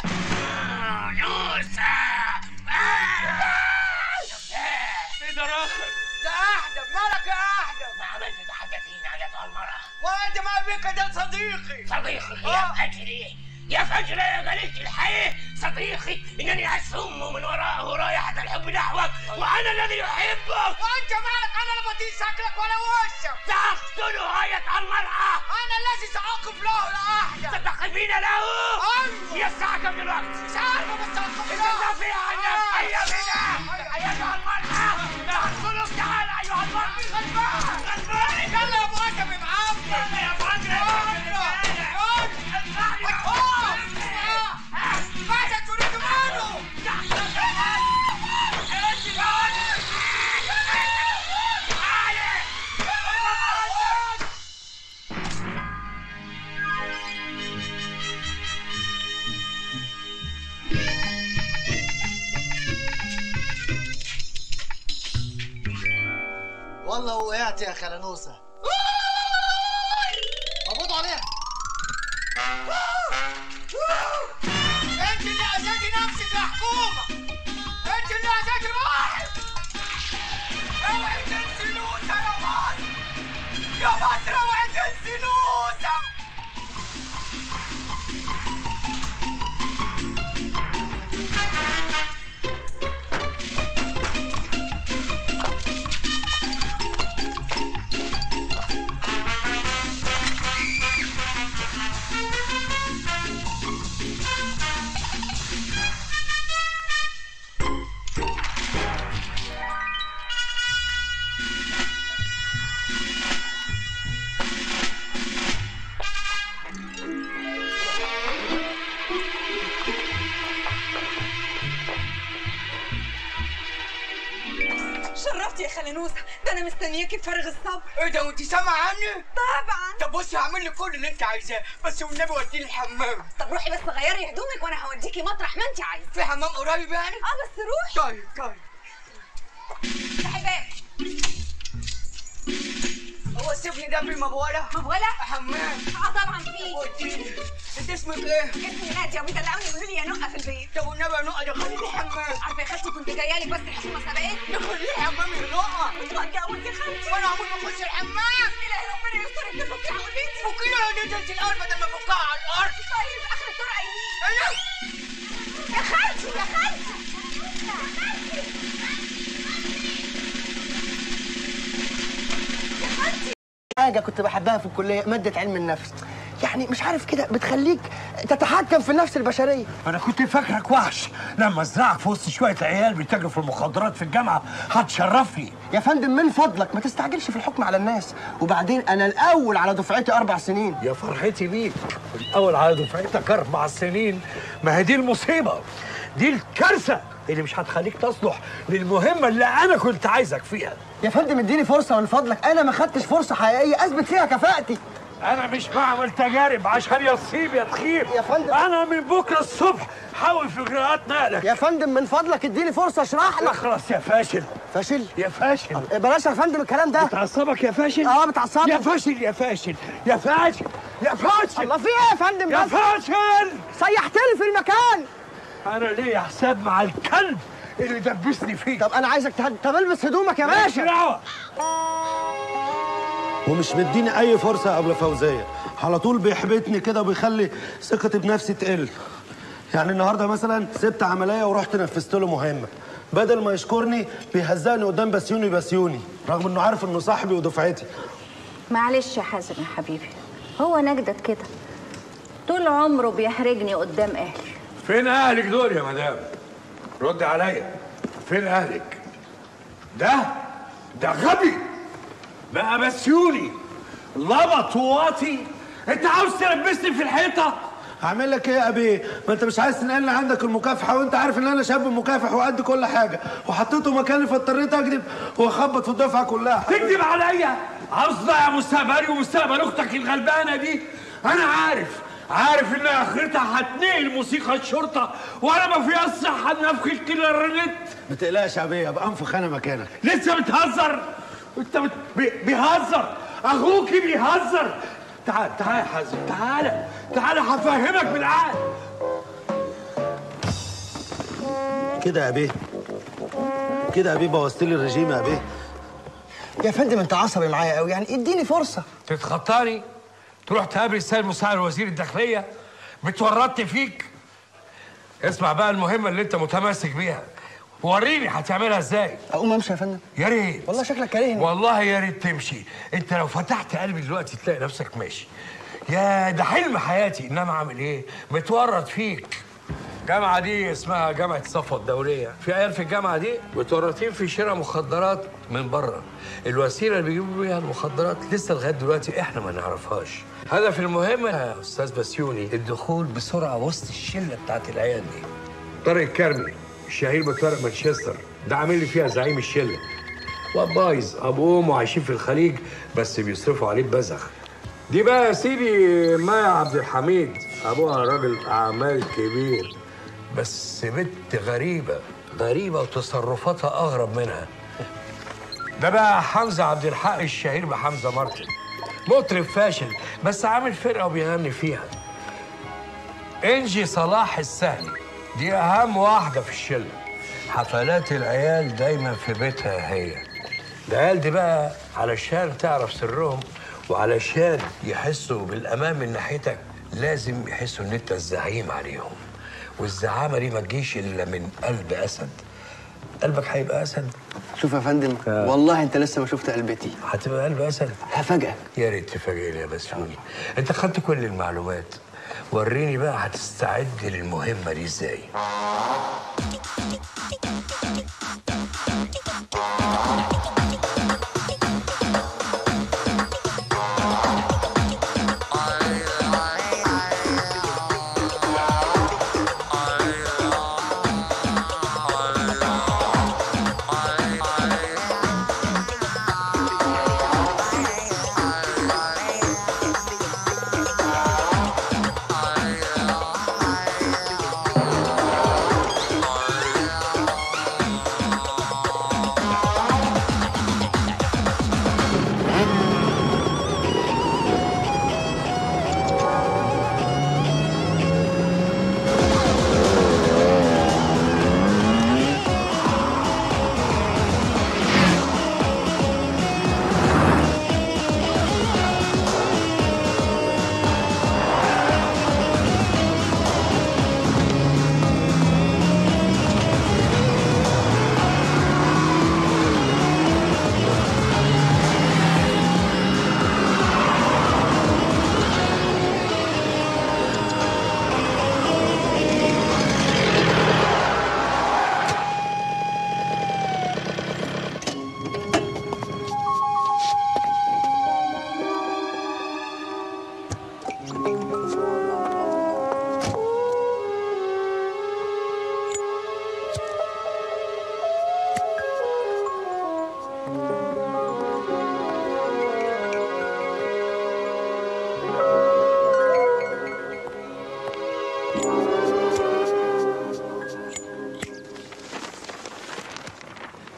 ايه ده راخر ده احدب مالك يا احدب ما عملت تحدثين على المرأة وانت ما بك ده صديقي صديقي آه. يا فجري يا فجر يا ملك الحياة صديقي إنني أشم من وراءه رائحة الحب نحوك وأنا الذي أحبك وانت مالك انا لا بطيء شكلك ولا وشك سأقتل غاية المرأة انا الذي ساقف له يا احدب ستقفين له ايوه هي الساعة كم دلوقتي؟ مش عارفه بس ساقف له تدافع عن نفسي بنا أيتها المرأة نقتلك تعال أيها المرأة غلبان غلبان يلا يا ابو ادم معاك يلا يا فجر ماذا تريد منه؟ والله وقعت يا خلنوسه مبروك عليها انت اللي اذيتي نفسك يا حكومه انت اللي اذيتي روحك اوعي تنسي نوسه يا مصر يا مصر اوعي تنسي نوسه شرفتي يا خلنوسة ده انا مستنياكي بفارغ الصبر ايه ده وانت سامعه عني؟ طبعا طب بصي هعمل لك كل اللي انت عايزاه بس والنبي وديني الحمام طب روحي بس غيري هدومك وانا هوديكي مطرح ما انت عايزه في حمام قريب يعني؟ اه بس روحي طيب طيب افتحي الباب هو السفن ده فيه مبوله؟ مبوله؟ حمام اه طبعا في وديني انت اسمك ايه؟ اسمي ناديه وبيدلعوني يقولوا لي يا نقه في البيت طب والنبي يا نقى دخليني حمام عارفه يا خالتي كنت جايه لك بس الحكومه سبقتني دخليني حمام يا نقى كنت هتجوز يا خالتي وانا عمري ما اخش الحمام الهي ربنا يسترك تفكي عملتي فكينا يا ديتا انت الاول بدل ما افكها على الارض طيب اخر الطرقه يمين ايه يا خالتي يا خالتي حاجه كنت بحبها في الكليه ماده علم النفس يعني مش عارف كده بتخليك تتحكم في النفس البشريه انا كنت فاكرك وحش لما ازرعك في وسط شويه عيال بيتاجروا في المخدرات في الجامعه هتشرفني يا فندم من فضلك ما تستعجلش في الحكم على الناس وبعدين انا الاول على دفعتي اربع سنين يا فرحتي بيك الاول على دفعتك اربع سنين ما هي دي المصيبه دي الكارثه اللي مش هتخليك تصلح للمهمه اللي انا كنت عايزك فيها يا فندم اديني فرصه من فضلك انا ما خدتش فرصه حقيقيه اثبت فيها كفاءتي انا مش بعمل تجارب عشان يصيب يا تخيب يا فندم. انا من بكره الصبح حاول في اجراءات نقلك يا فندم من فضلك اديني فرصه اشرح لك اخلص يا فاشل فاشل يا فاشل بلاش يا فندم الكلام ده بتعصبك يا فاشل اه بتعصبني يا فاشل يا فاشل يا فاشل يا فاشل الله في ايه يا فندم يا بس؟ فاشل سيحتني في المكان انا ليا حساب مع الكلب اللي دبسني فيه طب انا عايزك تهد... طب البس هدومك يا مالكش باشا دعوه ومش مديني اي فرصه قبل فوزيه على طول بيحبطني كده وبيخلي ثقتي بنفسي تقل يعني النهارده مثلا سبت عمليه ورحت نفذت له مهمه بدل ما يشكرني بيهزقني قدام بسيوني بسيوني رغم انه عارف انه صاحبي ودفعتي معلش يا حازم يا حبيبي هو نجدت كده طول عمره بيحرجني قدام اهلي فين اهلك دول يا مدام رد عليا فين اهلك ده ده غبي بقى بسيوني لبط وواطي انت عاوز تلبسني في الحيطه هعمل لك ايه يا ابي ما انت مش عايز تنقلني عندك المكافحه وانت عارف ان انا شاب مكافح وقد كل حاجه وحطيته مكاني فاضطريت اكذب واخبط في الدفعه كلها تكذب عليا عاوز تضيع مستقبلي ومستقبل اختك الغلبانه دي انا عارف عارف ان اخرتها هتنقل موسيقى الشرطه وانا ما في الصحه نفخ الكلارنت ما تقلقش يا ابي ابقى انفخ انا مكانك لسه بتهزر انت بت... بي... بيهزر اخوك بيهزر تعال تعال يا حازم تعال تعال هفهمك بالعقل كده يا ابي كده يا ابي بوظت لي الرجيم يا ابي يا فندم انت عصبي معايا قوي يعني اديني فرصه تتخطاني تروح تقابل السيد مساعد وزير الداخليه بتورطني فيك اسمع بقى المهمه اللي انت متمسك بيها وريني هتعملها ازاي اقوم امشي يا فندم يا ريت والله شكلك كارهني والله يا ريت تمشي انت لو فتحت قلبي دلوقتي تلاقي نفسك ماشي يا ده حلم حياتي انما اعمل ايه متورط فيك الجامعة دي اسمها جامعة صفوة الدولية، في عيال في الجامعة دي متورطين في شراء مخدرات من بره. الوسيلة اللي بيجيبوا بيها المخدرات لسه لغاية دلوقتي احنا ما نعرفهاش. هدف المهمة يا أستاذ بسيوني الدخول بسرعة وسط الشلة بتاعت العيال دي. طارق الكرمي الشهير بطارق مانشستر ده عامل لي فيها زعيم الشلة. واد بايظ ابوه وامه عايشين في الخليج بس بيصرفوا عليه ببذخ. دي بقى يا سيدي مايا عبد الحميد ابوها راجل اعمال كبير بس بنت غريبه غريبه وتصرفاتها اغرب منها ده بقى حمزه عبد الحق الشهير بحمزه مارتن مطرب فاشل بس عامل فرقه وبيغني فيها انجي صلاح السهلي دي اهم واحده في الشله حفلات العيال دايما في بيتها هي العيال دي بقى علشان تعرف سرهم وعلشان يحسوا بالامان من ناحيتك لازم يحسوا ان انت الزعيم عليهم والزعامه دي ما تجيش الا من قلب اسد قلبك هيبقى اسد شوف يا فندم والله انت لسه ما شفت قلبتي هتبقى قلب اسد هفاجئك يا ريت تفاجئني يا بسيوني انت خدت كل المعلومات وريني بقى هتستعد للمهمه دي ازاي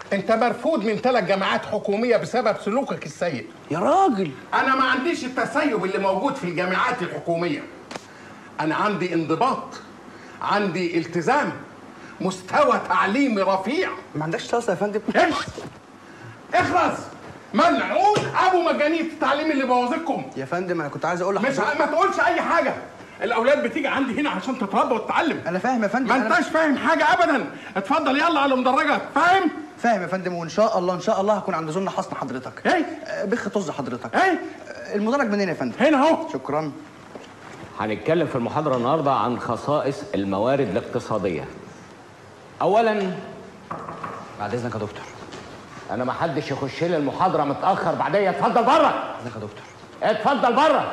انت مرفوض من ثلاث جامعات حكوميه بسبب سلوكك السيء يا راجل انا ما عنديش التسيب اللي موجود في الجامعات الحكوميه انا عندي انضباط عندي التزام مستوى تعليمي رفيع ما عندكش طاسه يا فندم اخلص ملعون ابو مجانين التعليم اللي بوظكم يا فندم انا كنت عايز اقول مش لحضرتك ما تقولش اي حاجه الاولاد بتيجي عندي هنا عشان تتربى وتتعلم انا فاهم يا فندم ما أنا- انتش فاهم حاجه ابدا اتفضل يلا على المدرجه فاهم فاهم يا فندم وان شاء الله ان شاء الله هكون عند زون حصن حضرتك ايه بخ طز حضرتك ايه المدرج منين يا فندم هنا اهو شكرا هنتكلم في المحاضرة النهاردة عن خصائص الموارد الاقتصادية. أولاً بعد اذنك يا دكتور أنا ما حدش يخش لي المحاضرة متأخر بعدية اتفضل بره. اذنك يا دكتور اتفضل بره.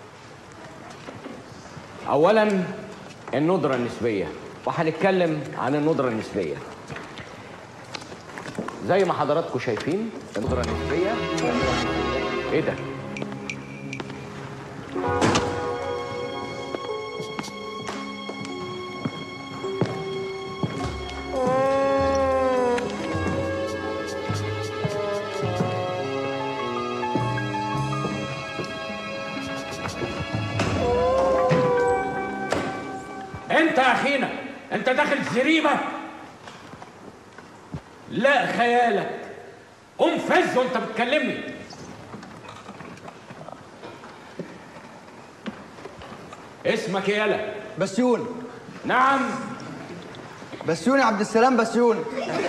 أولاً الندرة النسبية وهنتكلم عن الندرة النسبية. زي ما حضراتكم شايفين الندرة النسبية إيه ده؟ انت يا اخينا انت داخل زريبه لا خيالك قوم فز وانت بتكلمني اسمك ايه يالا بسيون نعم بسيون يا عبد السلام بسيون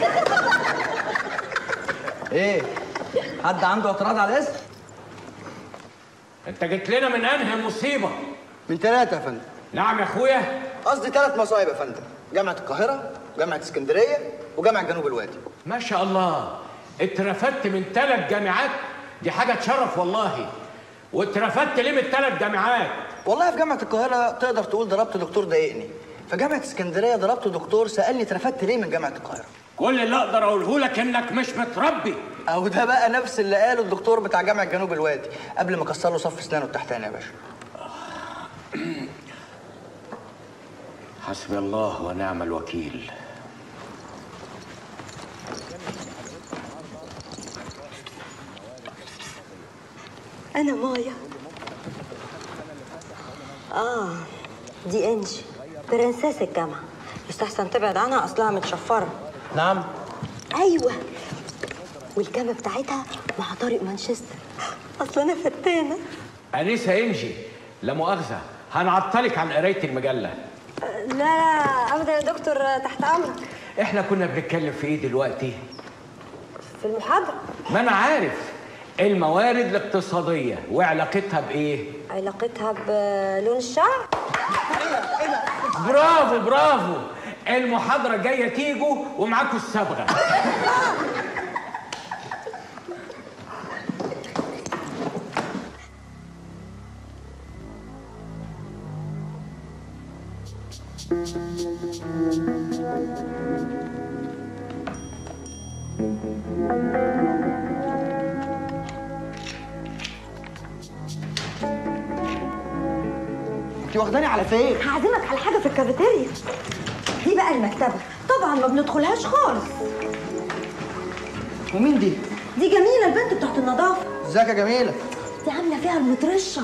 ايه حد عنده اعتراض على الاسم انت جيت لنا من انهي مصيبه من ثلاثة يا فندم نعم يا اخويا قصدي ثلاث مصايب يا فندم جامعة القاهرة جامعة اسكندرية وجامعة جنوب الوادي ما شاء الله اترفدت من ثلاث جامعات دي حاجه تشرف والله واترفدت ليه من ثلاث جامعات والله في جامعة القاهرة تقدر تقول ضربت دكتور ضايقني في جامعة اسكندرية ضربت دكتور سألني اترفدت ليه من جامعة القاهرة كل اللي اقدر اقوله لك انك مش متربي او ده بقى نفس اللي قاله الدكتور بتاع جامعة جنوب الوادي قبل ما كسر له صف اسنانه التحتاني يا باشا حسبي الله ونعم الوكيل أنا مايا آه دي إنجي برنسيس الجامعة يستحسن تبعد عنها أصلها متشفرة نعم أيوة والجامعة بتاعتها مع طارق مانشستر أصل أنا فتانة انسه انجي لا مؤاخذه هنعطلك عن قرايه المجله لا لا أبدا يا دكتور تحت أمرك احنا كنا بنتكلم في ايه دلوقتي في المحاضرة ما انا عارف الموارد الاقتصاديه وعلاقتها بايه علاقتها بلون الشعر برافو برافو المحاضره الجايه تيجوا ومعاكم الصبغه انت واخداني على فين؟ هعزمك على حاجة في الكافيتيريا دي بقى المكتبة طبعا ما بندخلهاش خالص ومين دي؟ دي جميلة البنت بتاعت النظافة ازيك يا جميلة؟ دي عاملة فيها المطرشة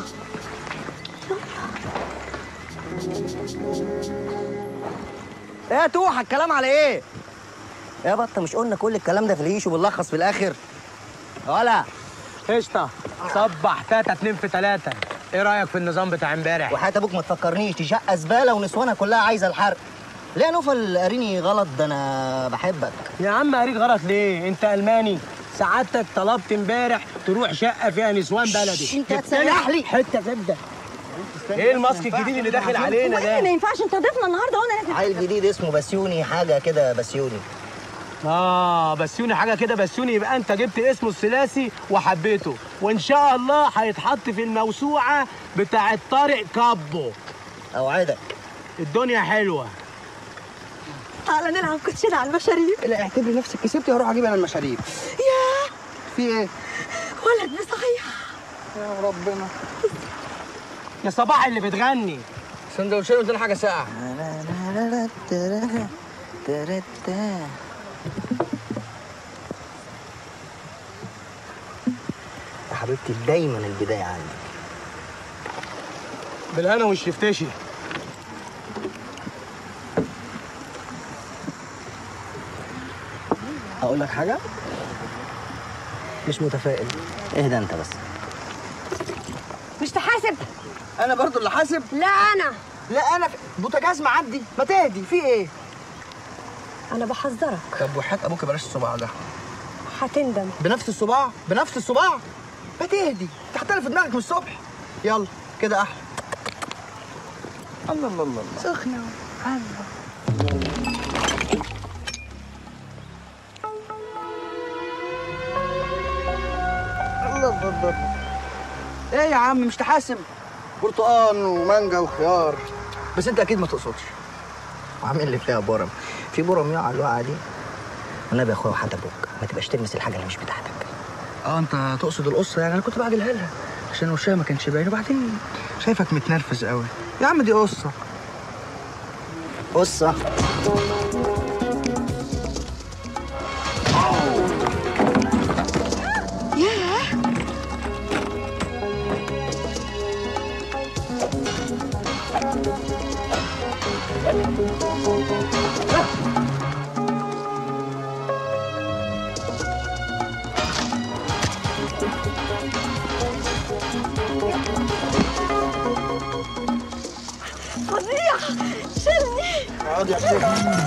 ايه يا توحة الكلام على ايه؟ يا بطة مش قلنا كل الكلام ده في العيش وبنلخص في الاخر؟ ولا قشطه صبح تاتا اتنين في تلاته ايه رايك في النظام بتاع امبارح وحياة ابوك ما تفكرنيش دي شقة زبالة ونسوانها كلها عايزة الحرق ليه يا نوفل قاريني غلط ده انا بحبك يا عم قريت غلط ليه انت الماني سعادتك طلبت امبارح تروح شقه فيها نسوان بلدي انت جبت هتسيح لي حته زبده ايه الماسك الجديد اللي داخل علينا وايه ما ده ينفعش انت ضيفنا النهارده وانا نازل عيل جديد اسمه بسيوني حاجة كده بسيوني اه بسيوني حاجه كده بسيوني يبقى انت جبت اسمه الثلاثي وحبيته وان شاء الله هيتحط في الموسوعه بتاعه طارق كابو اوعدك الدنيا حلوه تعالى نلعب كوتشينه على المشاريب لا اعتبري نفسك كسبتي هروح اجيب انا المشاريب ياه في ايه؟ ولد بصحيح يا ربنا يا صباح اللي بتغني سندوتشين ودينا حاجة ساقعة حبيبتي دايما البدايه عندي بالهنا والشفتشي اقول لك حاجه مش متفائل اهدى انت بس مش تحاسب انا برضو اللي حاسب لا انا لا انا في... بوتاجاز معدي ما تهدي في ايه انا بحذرك طب وحياة ابوك بلاش الصباع ده هتندم بنفس الصباع بنفس الصباع ما تهدي تحترف في دماغك من الصبح يلا كده احلى الله الله الله الله سخنه الله الله الله الله ايه يا عم مش تحاسب برتقان ومانجا وخيار بس انت اكيد ما تقصدش وعامل لي فيها برم في برم يقع على الوقعه دي والنبي يا اخويا وحد ابوك ما تبقاش تلمس الحاجه اللي مش بتاعتك اه انت تقصد القصه يعني انا كنت بعجلها لها عشان وشها ما كانش باين وبعدين شايفك متنرفز قوي يا عم دي قصه قصه ياه فظيع شلني اقعد يا حسين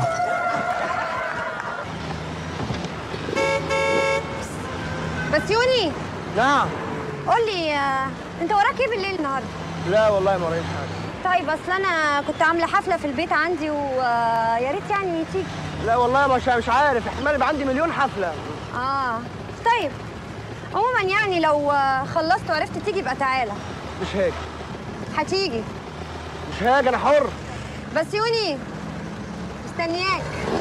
بس يوني نعم قول لي آه، انت وراك ايه بالليل النهارده لا والله ما رأيت حاجه طيب اصل انا كنت عامله حفله في البيت عندي ويا ريت يعني تيجي لا والله مش مش عارف احتمال يبقى عندي مليون حفله اه طيب عموما يعني لو آه، خلصت وعرفت تيجي يبقى تعالى مش هيك هتيجي مش هاجي انا حر بس يوني مستنياك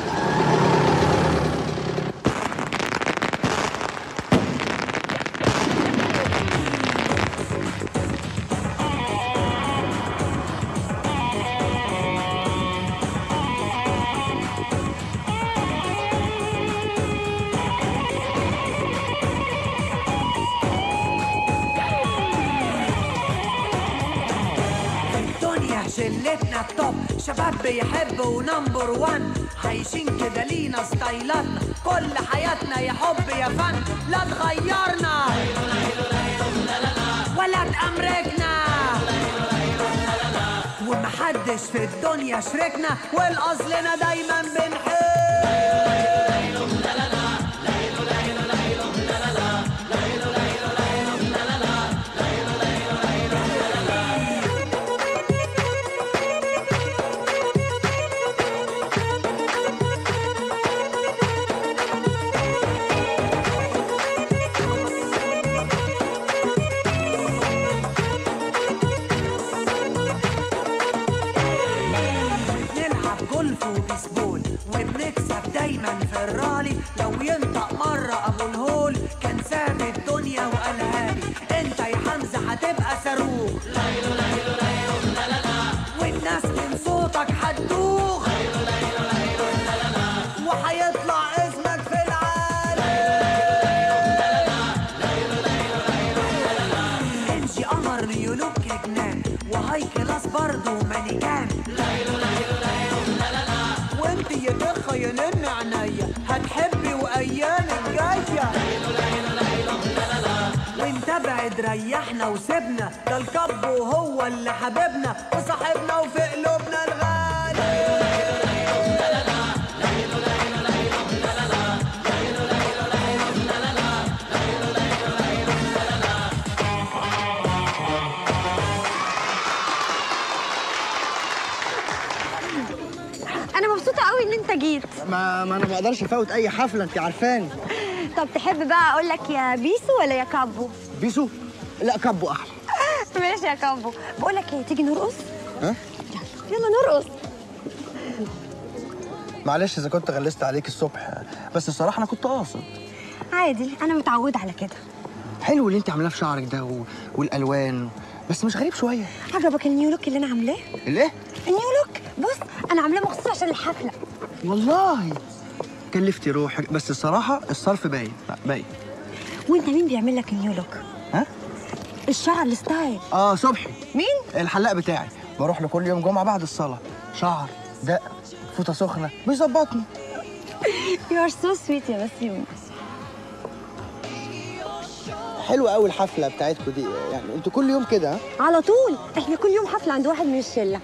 الدنيا شلتنا التوب شباب بيحبوا نمبر وان عايشين كده لينا ستايلاتنا كل حياتنا يا حب يا فن لا تغيرنا ولا تأمركنا ومحدش في الدنيا شركنا والأصلنا دايما بنحب نلعب جولف وبيسبول وبنكسب دايما في الرالي لو ينطق مرة ابو الهول كان ساب الدنيا وقالها لي انت يا حمزة هتبقى صاروخ والناس من صوتك هتدوخ وهيطلع اسمك في العالم انشي قمر نيولوك جنان وهاي كلاس برضه مانيكان وانت يا دخه يا نن عينيا هتحبي وايامك جايه وانت بعد ريحنا وسيبنا ده الكب وهو اللي حبيبنا وصاحبنا وفي قلوبنا الغالي انا مبسوطه قوي ان انت جيت ما, ما انا ما اقدرش افوت اي حفله انت عارفاني طب تحب بقى اقول لك يا بيسو ولا يا كابو بيسو لا كبو احلى ماشي يا كابو بقول لك ايه تيجي نرقص ها يلا نرقص معلش اذا كنت غلست عليك الصبح بس الصراحه انا كنت قاصد عادي انا متعوده على كده حلو اللي انت عاملاه في شعرك ده و... والالوان بس مش غريب شويه عجبك النيو لوك اللي انا عاملاه الايه النيو لوك بص انا عاملاه مخصوص عشان الحفله والله كلفتي روحك بس الصراحه الصرف باين لا، باين وانت مين بيعمل لك النيو لوك ها الشعر الستايل اه صبحي مين الحلاق بتاعي بروح له كل يوم جمعه بعد الصلاه شعر دق فوطه سخنه بيظبطني يو ار سو سويت يا بسيوني حلوه قوي الحفله بتاعتكم دي يعني انتوا كل يوم كده ها على طول احنا كل يوم حفله عند واحد من الشله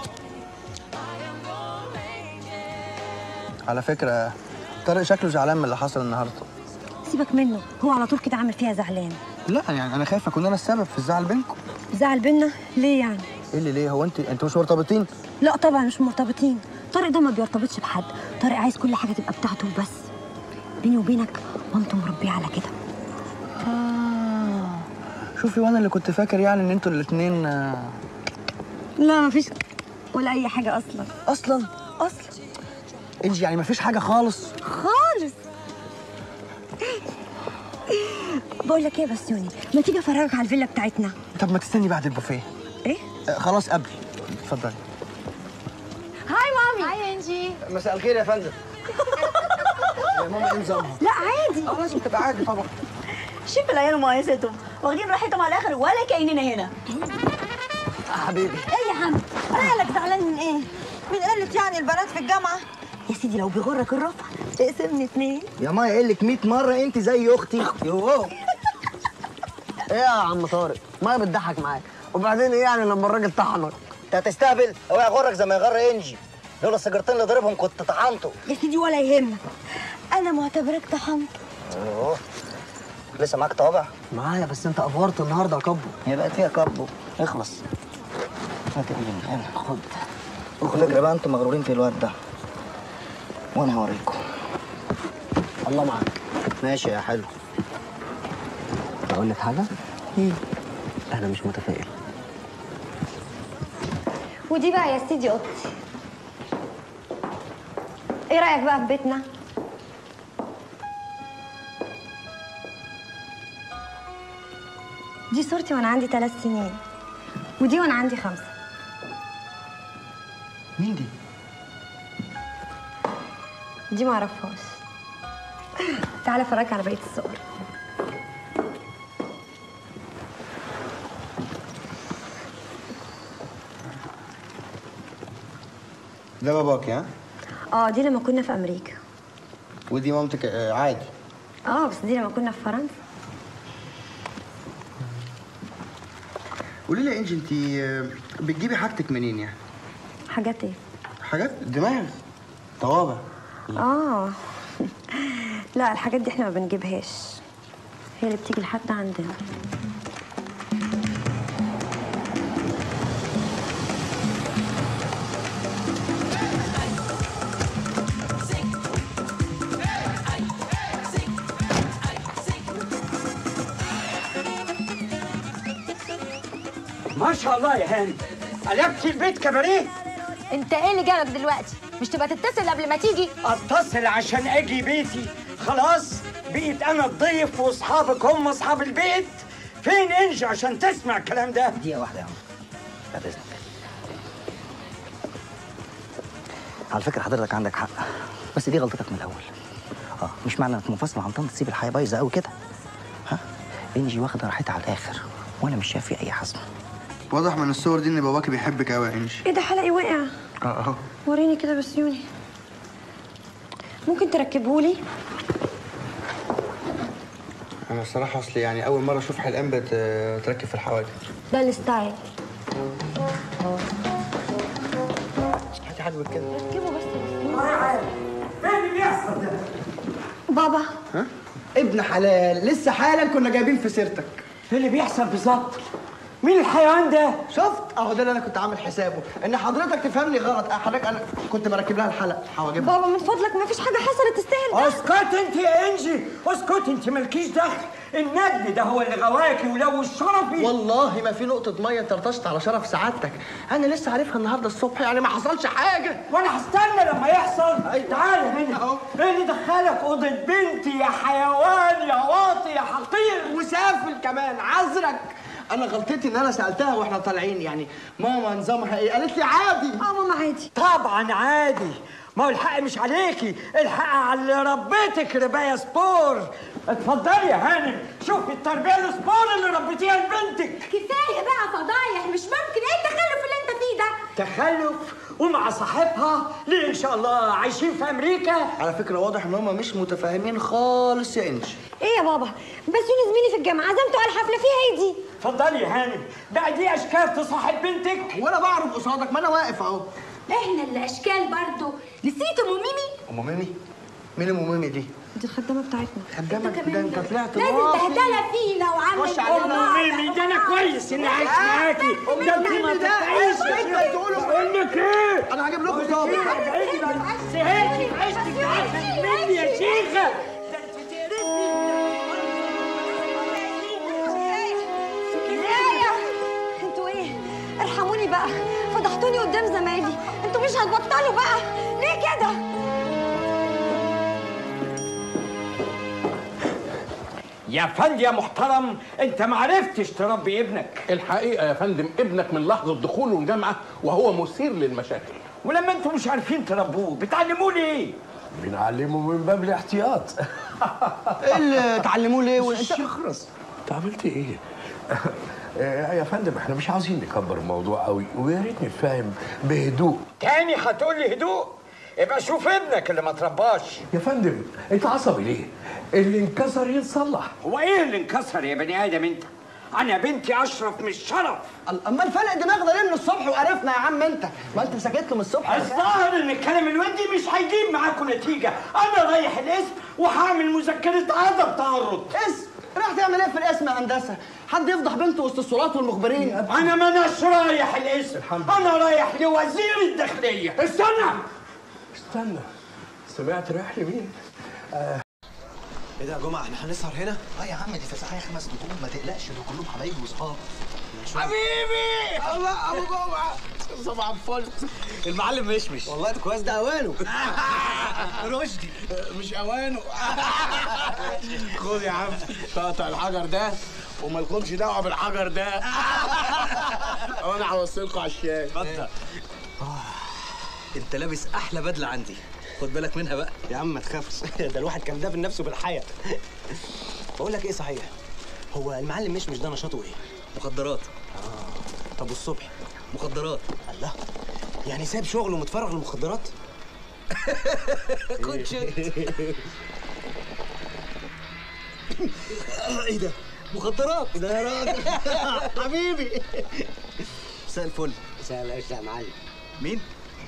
على فكره طارق شكله زعلان من اللي حصل النهارده سيبك منه هو على طول كده عامل فيها زعلان لا يعني انا خايف اكون انا السبب في الزعل بينكم زعل بينا ليه يعني ايه اللي ليه هو انت انتوا مش مرتبطين لا طبعا مش مرتبطين طارق ده ما بيرتبطش بحد طارق عايز كل حاجه تبقى بتاعته وبس بيني وبينك مامته مربيه على كده آه. شوفي وانا اللي كنت فاكر يعني ان انتوا الاثنين لا مفيش ولا اي حاجه اصلا اصلا اصلا انجي يعني مفيش حاجه خالص خالص بقول لك ايه يا بسيوني ما تيجي افرجك على الفيلا بتاعتنا طب ما تستني بعد البوفيه ايه آه خلاص قبل اتفضلي هاي مامي هاي انجي مساء الخير يا فندم يا ماما ايه نظامها لا عادي اه لازم تبقى عادي طبعا شوف العيال ومقايستهم واخدين راحتهم على الاخر ولا كاننا هنا حبيبي ايه يا عم مالك زعلان من ايه من قله يعني البنات في الجامعه يا سيدي لو بيغرك الرفع اقسمني اتنين يا مايا قايل لك 100 مره انت زي اختي يوه ايه يا عم طارق مايا بتضحك معاك وبعدين ايه يعني لما الراجل طحنك انت هتستهبل هو يغرك زي ما يغر انجي دول السجارتين اللي ضربهم كنت طحنته يا سيدي ولا يهمك انا معتبرك طحنت اوه لسه معاك طابع معايا بس انت افورت النهارده يا كبو هي بقت فيها كبو اخلص هات ايدي هنا خد اخرج بقى انتوا مغرورين في الواد ده وانا هوريكم الله معاك ماشي يا حلو اقول لك حاجه انا مش متفائل ودي بقى يا سيدي اوضتي ايه رايك بقى في بيتنا دي صورتي وانا عندي ثلاث سنين ودي وانا عندي خمسه مين دي دي معرفهاش تعالى افرجك على بقيه الصور ده باباك ها اه دي لما كنا في امريكا ودي مامتك آه، عادي اه بس دي لما كنا في فرنسا قولي لي يا انجي انت آه، بتجيبي حاجتك منين يعني حاجات ايه حاجات دماغ طوابع اه لا الحاجات دي احنا ما بنجيبهاش هي اللي بتيجي لحد عندنا ما شاء الله يا هاني قلبت البيت كباريه انت ايه اللي جابك دلوقتي مش تبقى تتصل قبل ما تيجي اتصل عشان اجي بيتي خلاص بقيت انا الضيف واصحابك هم اصحاب البيت فين انجي عشان تسمع الكلام ده دقيقة واحدة يا عم بعد إذنك على فكرة حضرتك عندك حق بس دي غلطتك من الأول اه مش معنى انك منفصل عن طنط تسيب الحياة بايظة قوي كده ها انجي واخدة راحتها على الآخر وأنا مش شايف فيه أي حزم واضح من الصور دي ان باباكي بيحبك قوي يا انجي ايه ده حلقي وقع اه اهو وريني كده بس يوني ممكن تركبهولي انا الصراحه اصلي يعني اول مره اشوف حلقان بتركب في الحواجز ده الستايل هاتي حاجبك كده ركبه بس فين اللي بيحصل ده بابا ها ابن حلال لسه حالا كنا جايبين في سيرتك ايه اللي بيحصل بالظبط مين الحيوان ده شفت اهو ده اللي انا كنت عامل حسابه ان حضرتك تفهمني غلط أه، حضرتك انا كنت بركب لها الحلق حواجبها بابا من فضلك ما فيش حاجه حصلت تستاهل ده اسكت انت يا انجي اسكت انت مالكيش دخل الندل ده هو اللي غواكي ولو الشرفي والله ما في نقطة مية طرطشت على شرف سعادتك، أنا لسه عارفها النهاردة الصبح يعني ما حصلش حاجة. وانا هستنى لما يحصل تعال هنا اهو ايه اللي دخلك اوضه بنتي يا حيوان يا واطي يا حقير وسافل كمان عذرك. أنا غلطتي إن أنا سألتها وإحنا طالعين يعني ماما نظامها إيه؟ قالت لي عادي. اه ماما عادي. طبعا عادي ما هو الحق مش عليكي الحق على اللي ربيتك رباية سبور اتفضلي يا هانم شوفي التربية السبور اللي ربيتيها لبنتك كفايه بقى فضايح مش ممكن ايه التخلف اللي انت فيه ده تخلف ومع صاحبها ليه ان شاء الله عايشين في امريكا على فكره واضح ان هم مش متفاهمين خالص يا انش ايه يا بابا بس يونس زميلي في الجامعه عزمته على الحفله فيها ايه دي اتفضلي يا هانم بقى دي اشكال تصاحب بنتك وانا بعرف قصادك ما انا واقف اهو احنا اللي اشكال برضه نسيت ام ميمي ام ميمي مين ام ميمي دي دي الخدامه بتاعتنا خدامه ده انت طلعت لازم واطي. بهدله فينا وعامل خش على ام ميمي ده انا كويس اني عايش معاكي ده انت ما تتعيش انت تقوله بقول لك ايه انا هجيب لكم ضابط زهقتي في عيشتك تعرفي مني يا شيخه كفايه انتوا ايه ارحموني بقى فضحتوني قدام زمايلي انتوا مش هتبطلوا بقى ليه كده يا فندم يا محترم انت ما عرفتش تربي ابنك الحقيقه يا فندم ابنك من لحظه دخوله الجامعه وهو مثير للمشاكل ولما انتوا مش عارفين تربوه بتعلموه ليه بنعلمه من باب الاحتياط ايه اللي تعلموه ليه وانت شخرس انت عملت ايه؟ آه، يا فندم احنا مش عاوزين نكبر الموضوع قوي ويا ريت نتفاهم بهدوء تاني هتقول لي هدوء يبقى شوف ابنك اللي ما ترباش يا فندم انت عصبي ليه؟ اللي انكسر يتصلح هو ايه اللي انكسر يا بني ادم انت انا بنتي اشرف من الشرف امال فلق دماغنا ليه من الصبح وقرفنا يا عم انت ما انت سكت له من الصبح الظاهر ان الكلام الودي مش هيجيب معاكم نتيجه انا رايح الاسم وهعمل مذكره عدم تعرض اسم راح تعمل ايه في الاسم يا هندسه حد يفضح بنته وسط الصورات والمخبرين انا ما اناش رايح الاسم انا رايح لوزير الداخليه استنى استنى سمعت رايح لمين؟ آه ايه ده يا جماعه احنا هنسهر هنا؟ اه يا عم دي فسحه خمس نجوم ما تقلقش دول كلهم حبايبي واصحاب حبيبي الله ابو جمعه صباح الفل المعلم مشمش والله ده كويس ده اوانه رشدي مش اوانه خد يا عم تقطع الحجر ده ومالكمش دعوه بالحجر ده وانا هوصلكوا على الشاي اتفضل انت لابس احلى بدله عندي خد بالك منها بقى يا عم ما تخافش ده الواحد كان دافن نفسه بالحياه بقول لك ايه صحيح هو المعلم مش مش ده نشاطه ايه مخدرات اه طب والصبح مخدرات الله يعني سايب شغله ومتفرغ للمخدرات كنت ايه ده مخدرات ده يا راجل حبيبي مساء الفل مساء العيش يا معلم مين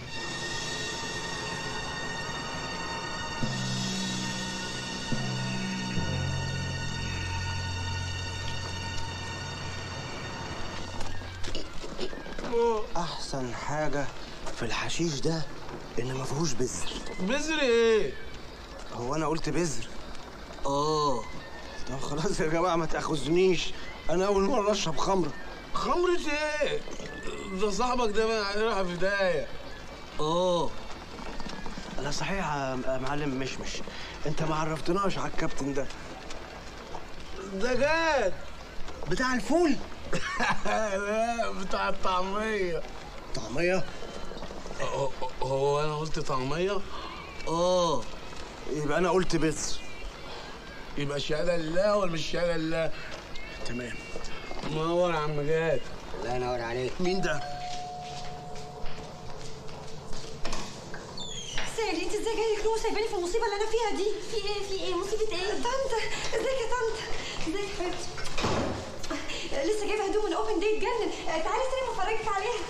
احسن حاجه في الحشيش ده ان ما فيهوش بذر بذر ايه؟ هو انا قلت بذر اه طب خلاص يا جماعه ما تاخذنيش انا اول مره اشرب خمره خمرة ايه؟ ده صاحبك ده ما هنروح في بداية اه لا صحيح يا معلم مشمش انت ما عرفتناش على الكابتن ده ده جاد بتاع الفول لا بتاع الطعمية طعميه هو- هو انا قلت طعمية؟ اه يبقى انا قلت بذر يبقى الشهادة لله ولا مش الشهادة لله؟ تمام منور يا عم جاد الله ينور عليك مين ده؟ سالي انت ازاي جاي كلو سايباني في المصيبه اللي انا فيها دي في ايه في ايه مصيبه ايه طنط ازيك يا طنط ازيك يا حبيبتي لسه جايبه هدوم من اوبن ديت جنن تعالي سيبي افرجك عليها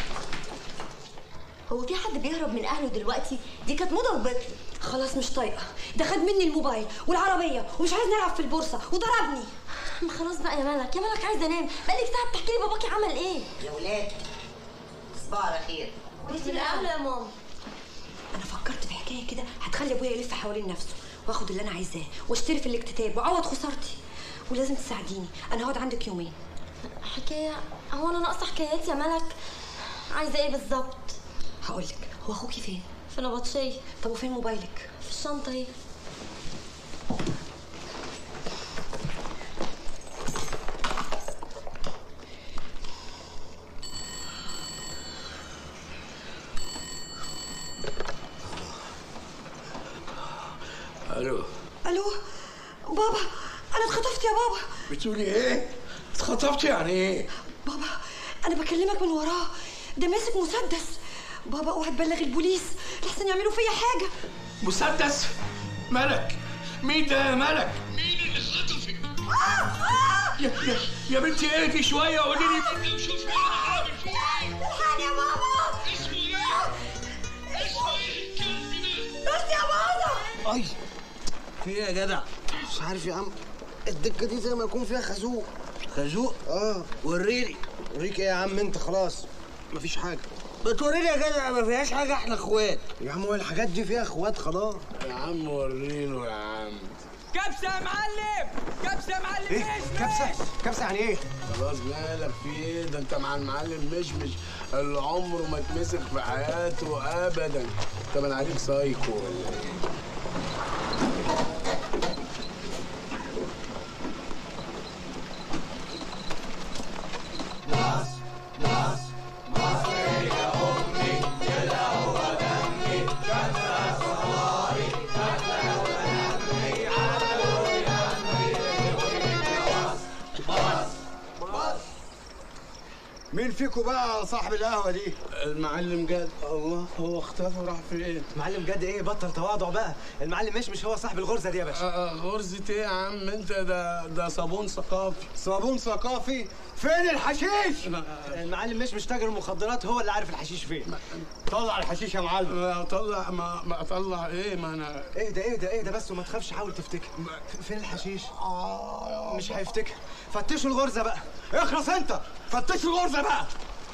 هو في حد بيهرب من اهله دلوقتي دي كانت موضه وبطلت خلاص مش طايقه ده خد مني الموبايل والعربيه ومش عايز نلعب في البورصه وضربني ما خلاص بقى يا ملك يا ملك عايزه انام بقالك ساعه بتحكي لي باباكي عمل ايه يا ولاد صباح على خير انت الاولى يا ماما انا فكرت في حكايه كده هتخلي ابويا يلف حوالين نفسه واخد اللي انا عايزاه واشتري في الاكتتاب واعوض خسارتي ولازم تساعديني انا هقعد عندك يومين حكايه هو انا ناقصه حكايات يا ملك عايزه ايه بالظبط هقول لك هو اخوكي فين في نبطشيه طب وفين موبايلك في الشنطه اهي الو الو بابا انا اتخطفت يا بابا بتقولي ايه؟ اتخطبت يعني ايه؟ بابا انا بكلمك من وراه ده ماسك مسدس بابا اوعى تبلغ البوليس لحسن يعملوا فيا حاجه مسدس ملك مين ده يا ملك؟ مين اللي خطفك؟ يا, يا, يا بنتي اهدي شويه قولي لي شوفي انا عامل فيه ايه؟ الحقني يا بابا اسمه ايه؟ اسمه ايه الكلب ده؟ بس يا بابا اي في ايه يا جدع مش عارف يا عم الدكه دي زي ما يكون فيها خازوق خازوق اه وريني وريك ايه يا عم انت خلاص مفيش حاجه بتوريني يا جدع ما فيهاش حاجه احنا اخوات يا عم هو الحاجات دي فيها اخوات خلاص يا عم وريله يا عم كبسه يا معلم كبسه يا معلم ايه كبسه كبسه يعني ايه خلاص مالك في ايه ده انت مع المعلم مشمش اللي عمره ما اتمسك في حياته ابدا طب انا عليك سايكو ولا ايه مين فيكم بقى صاحب القهوه دي المعلم جاد الله هو اختفى راح فين معلم جد ايه بطل تواضع بقى المعلم مش مش هو صاحب الغرزه دي يا باشا آه، غرزة ايه يا عم انت ده ده صابون ثقافي صابون ثقافي فين الحشيش المعلم مش مش تاجر المخدرات هو اللي عارف الحشيش فين طلع الحشيش يا معلم اطلع ما, ما اطلع ايه ما انا ايه ده ايه ده ايه ده بس وما تخافش حاول تفتكر فين الحشيش مش هيفتكر فتشوا الغرزه بقى اخلص انت فتشوا الغرزه بقى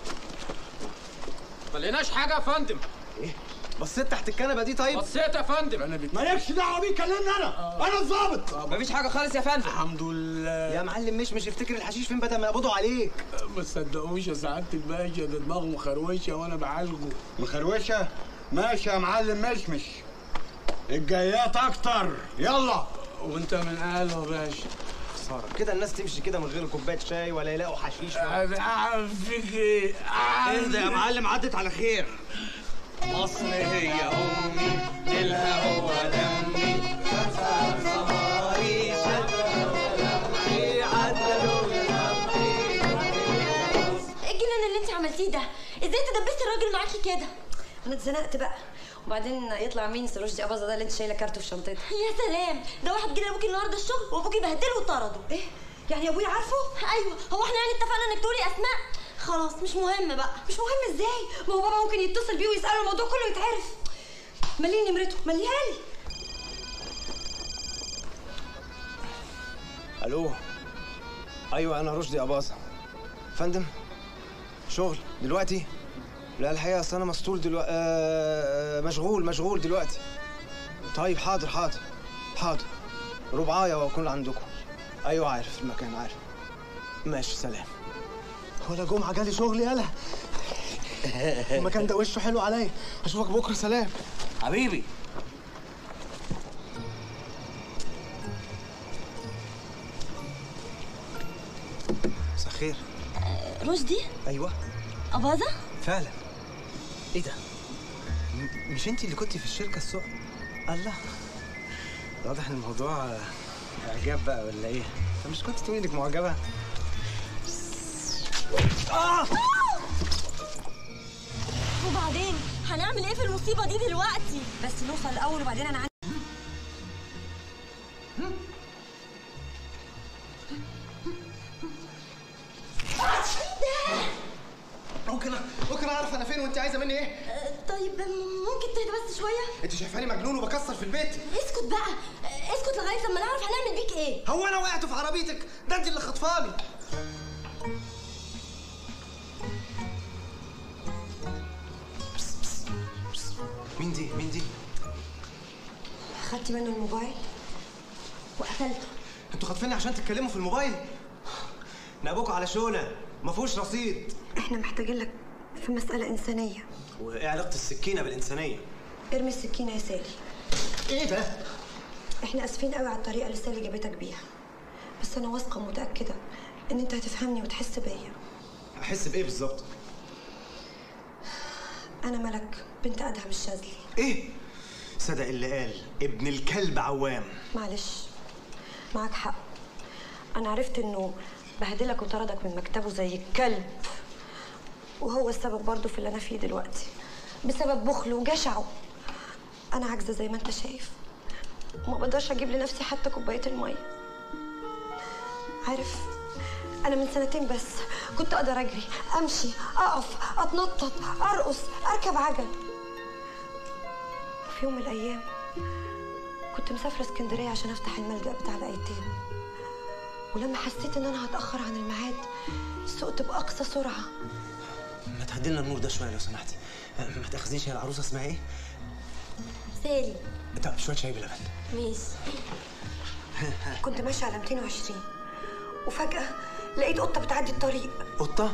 ما لقيناش حاجه يا فندم ايه بصيت تحت الكنبه دي طيب بصيت يا فندم انا بت... مالكش دعوه بيه كلمني انا انا الظابط مفيش حاجه خالص يا فندم الحمد لله يا معلم مش مش افتكر الحشيش فين بدل ما يقبضوا عليك ما تصدقوش يا سعاده الباشا ده دماغه مخروشه وانا بعالجه مخروشه ماشي يا معلم مشمش الجايات اكتر يلا وانت من اهله يا باشا خساره كده الناس تمشي كده من غير كوبايه شاي ولا يلاقوا حشيش انا اعرف فيك ايه اهدى يا معلم عدت على خير مصر هي امي نيلها هو دمي صهاري ايه الجنان اللي انت عملتيه ده ازاي تدبسي الراجل معاكي كده انا اتزنقت بقى وبعدين يطلع مين سروج دي اباظه ده اللي انت شايله كارته في شنطتك يا سلام ده واحد جه لابوكي النهارده الشغل وابوكي بهدله وطرده ايه يعني ابويا عارفه ايوه هو احنا يعني اتفقنا انك تقولي اسماء خلاص مش مهم بقى مش مهم ازاي ما هو بابا ممكن يتصل بيه ويساله الموضوع كله يتعرف مليني نمرته مليها لي الو ايوه انا رشدي اباظه فندم شغل دلوقتي لا الحقيقه اصل انا مسطول دلوقتي آه مشغول مشغول دلوقتي طيب حاضر حاضر حاضر ربعايه واكون عندكم ايوه عارف المكان عارف ماشي سلام ولا جمعه جالي شغل يالا المكان ده وشه حلو عليا اشوفك بكره سلام حبيبي مساء الخير رشدي ايوه اباظه فعلا ايه ده م- مش انت اللي كنتي في الشركه السوق الله واضح ان الموضوع آه، اعجاب بقى ولا ايه طب مش كنت تقولي انك معجبه آه! وبعدين هنعمل ايه في المصيبه دي دلوقتي بس نوصل الاول وبعدين انا عندي ممكن ممكن اعرف انا فين وانت عايزه مني ايه طيب ممكن تهدى بس شويه انت شايفاني مجنون وبكسر في البيت اسكت بقى اسكت لغايه لما نعرف هنعمل بيك ايه هو انا وقعت في عربيتك ده انت اللي خطفاني مين دي مين دي خدت منه الموبايل وقتلته انتوا خاطفيني عشان تتكلموا في الموبايل نابوكوا على شونه ما فيهوش رصيد احنا محتاجين لك في مساله انسانيه وايه علاقه السكينه بالانسانيه ارمي السكينه يا سالي ايه ده احنا اسفين قوي على الطريقه اللي سالي جابتك بيها بس انا واثقه ومتاكده ان انت هتفهمني وتحس بيا احس بايه بالظبط انا ملك بنت ادهم الشاذلي ايه صدق اللي قال ابن الكلب عوام معلش معاك حق انا عرفت انه بهدلك وطردك من مكتبه زي الكلب وهو السبب برضه في اللي انا فيه دلوقتي بسبب بخله وجشعه انا عاجزه زي ما انت شايف وما بقدرش اجيب لنفسي حتى كوبايه الميه عارف انا من سنتين بس كنت اقدر اجري امشي اقف اتنطط ارقص اركب عجل وفي يوم من الايام كنت مسافره اسكندريه عشان افتح الملجأ بتاع الايتام ولما حسيت ان انا هتاخر عن الميعاد سقت باقصى سرعه ما تهدي لنا النور ده شويه لو سمحتي ما تاخذيش هي العروسه اسمها ايه؟ سالي طب شويه شاي بلبن ميس كنت ماشيه على 220 وفجاه لقيت قطه بتعدي الطريق قطه؟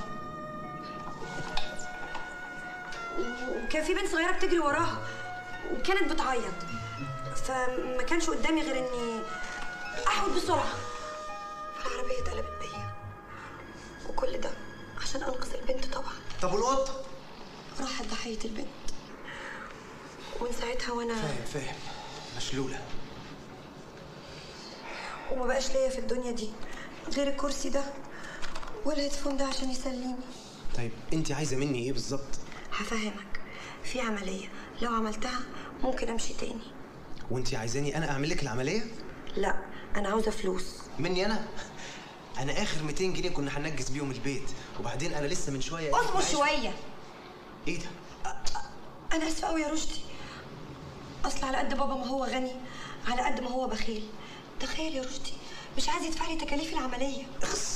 وكان في بنت صغيره بتجري وراها وكانت بتعيط فما كانش قدامي غير اني احود بسرعه فالعربيه اتقلبت بيا وكل ده عشان انقذ البنت طبعا طب والقطه؟ راحت ضحيه البنت ومن ساعتها وانا فاهم فاهم مشلوله وما بقاش ليا في الدنيا دي غير الكرسي ده والهيدفون ده عشان يسليني طيب انت عايزه مني ايه بالظبط؟ هفهمك في عمليه لو عملتها ممكن امشي تاني وانت عايزاني انا اعمل لك العمليه؟ لا انا عاوزه فلوس مني انا؟ انا اخر 200 جنيه كنا هننجز بيهم البيت وبعدين انا لسه من شويه اصبر شويه ايه ده؟ انا اسفه قوي يا رشدي اصل على قد بابا ما هو غني على قد ما هو بخيل تخيل يا رشدي مش عايز يدفع لي تكاليف العمليه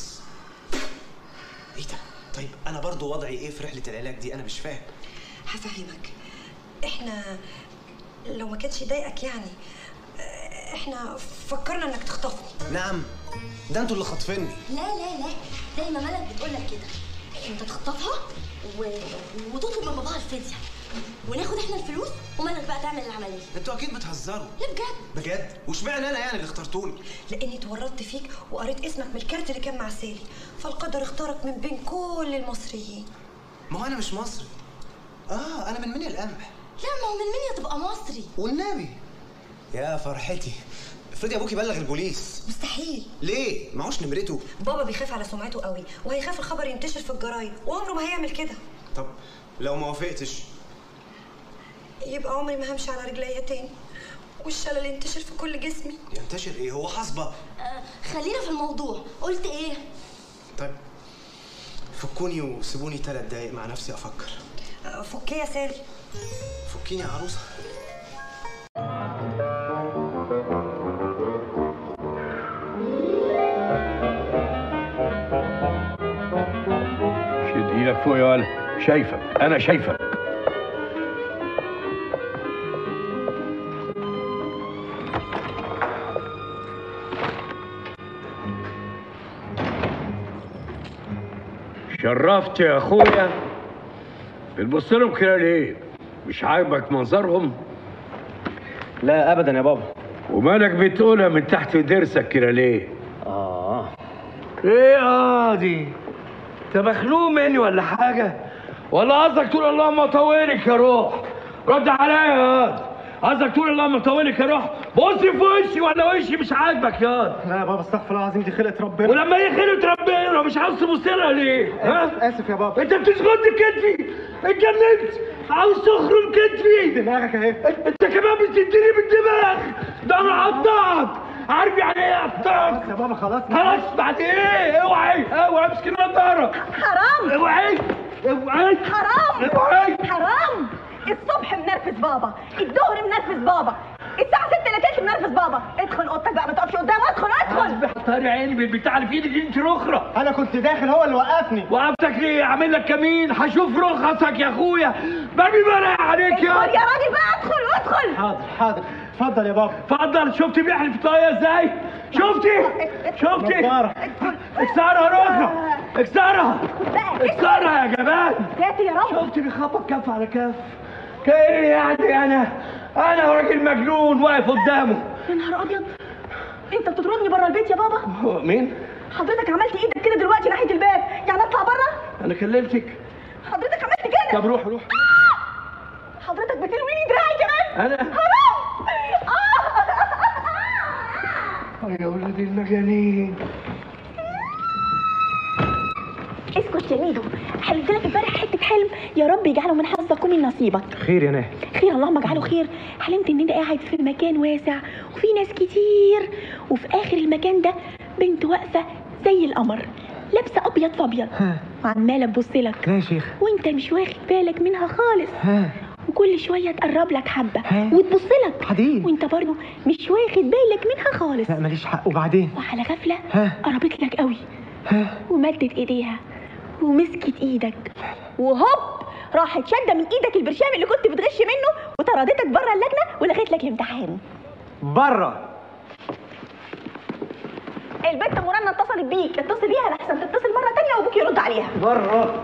ايه ده؟ طيب انا برضو وضعي ايه في رحله العلاج دي انا مش فاهم هفهمك احنا لو ما كانش يضايقك يعني اه، احنا فكرنا انك تخطفني نعم ده انتوا اللي خاطفيني لا لا لا زي ما ملك بتقول لك كده انت تخطفها و... وتطلب من باباها الفديه وناخد احنا الفلوس وملك بقى تعمل العمليه انتوا اكيد بتهزروا لا بجد بجد واشمعنى انا يعني اللي اخترتوني لاني اتورطت فيك وقريت اسمك من الكارت اللي كان مع سالي فالقدر اختارك من بين كل المصريين ما هو انا مش مصري اه انا من مني القمح لا ما هو من مين تبقى مصري والنبي يا فرحتي افرضي ابوكي بلغ البوليس مستحيل ليه معوش نمرته بابا بيخاف على سمعته قوي وهيخاف الخبر ينتشر في الجرايد وعمره ما هيعمل كده طب لو ما وافقتش يبقى عمري ما همشي على رجليا تاني والشلل ينتشر في كل جسمي ينتشر ايه هو حصبه آه خلينا في الموضوع قلت ايه طيب فكوني وسيبوني ثلاث دقايق مع نفسي افكر آه، فكي يا سالي فكيني يا عروسه شد ايدك فوق يا ولد شايفك انا شايفك شرفت يا اخويا بتبص لهم كده ليه مش عاجبك منظرهم لا ابدا يا بابا ومالك بتقولها من تحت ضرسك كده ليه اه ايه اه دي انت مخنوق مني ولا حاجه ولا قصدك تقول اللهم طولك يا روح رد عليا يا واد قصدك تقول اللهم طولك يا روح بص في وشي ولا وشي مش عاجبك يا واد لا يا بابا استغفر الله العظيم دي خلقه ربنا ولما هي خيرة ربنا مش عاوز تبص لها ليه؟ ها؟ اسف يا بابا انت بتسقط كتفي اتجننت عاوز تخرم كتفي دماغك اهي انت كمان بتديني بالدماغ ده انا هقطعك عارف يعني ايه اقطعك يا بابا خلاص خلاص بعد ايه اوعي اوعي امسك النضاره حرام اوعي اوعي حرام اوعي حرام الصبح منرفز بابا الظهر منرفز بابا الساعة 6 الا تلت منرفز بابا ادخل اوضتك بقى ما تقفش قدام ادخل ادخل طاري عيني بالبتاع اللي في ايدك دي انت الاخرى انا كنت داخل هو اللي وقفني وقفتك ليه اعمل لك كمين هشوف رخصك يا اخويا برمي مرق عليك يا ادخل يا راجل بقى ادخل ادخل حاضر حاضر اتفضل يا بابا اتفضل شفتي بيحلف طاقية ازاي شفتي شفتي نضارة. اكسرها رخرة اكسرها اكسرها يا جبان ساتر يا رب شفتي بيخبط كف على كف كأني يعني انا انا راجل مجنون واقف قدامه يا نهار ابيض انت بتطردني بره البيت يا بابا هو مين حضرتك عملت ايدك كده دلوقتي ناحيه الباب يعني اطلع بره انا كلمتك حضرتك عملت كده طب روح روح حضرتك بتلويني دراعي كمان انا حرام يا ولاد المجانين اسكت يا ميدو حلمت لك امبارح حته حلم يا رب يجعله من حظك ومن نصيبك خير يا ناهي خير اللهم اجعله خير حلمت ان انا قاعد في مكان واسع وفي ناس كتير وفي اخر المكان ده بنت واقفه زي القمر لابسه ابيض في ابيض وعماله تبص لك لا يا شيخ وانت مش واخد بالك منها خالص ها وكل شويه تقرب لك حبه وتبص لك حديد وانت برضه مش واخد بالك منها خالص لا ماليش حق وبعدين وعلى غفله ها قربت لك قوي ها ومدت ايديها ومسكت ايدك وهوب راحت شاده من ايدك البرشام اللي كنت بتغش منه وطردتك بره اللجنه ولغيت لك الامتحان بره البنت مرنة اتصلت بيك اتصل بيها لحسن تتصل مره تانية وابوك يرد عليها بره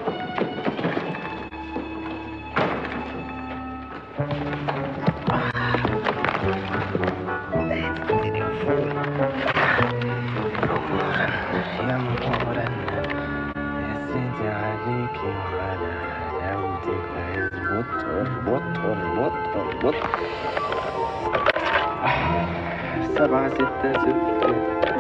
يا مورا يا سيدي عليكي وعلى حلاوتك اظبط اربط اربط اربط سبعة ستة ستة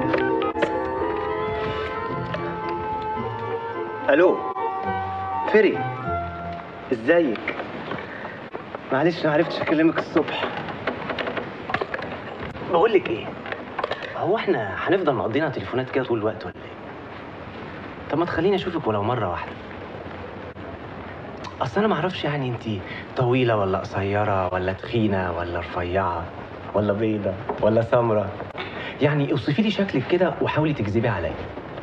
الو فري ازيك معلش ما عرفتش اكلمك الصبح بقول لك ايه هو احنا هنفضل مقضينا تليفونات كده طول الوقت ولا ايه طب ما تخليني اشوفك ولو مره واحده اصل انا ما اعرفش يعني انت طويله ولا قصيره ولا تخينه ولا رفيعه ولا بيضه ولا سمره يعني اوصفي لي شكلك كده وحاولي تكذبي عليا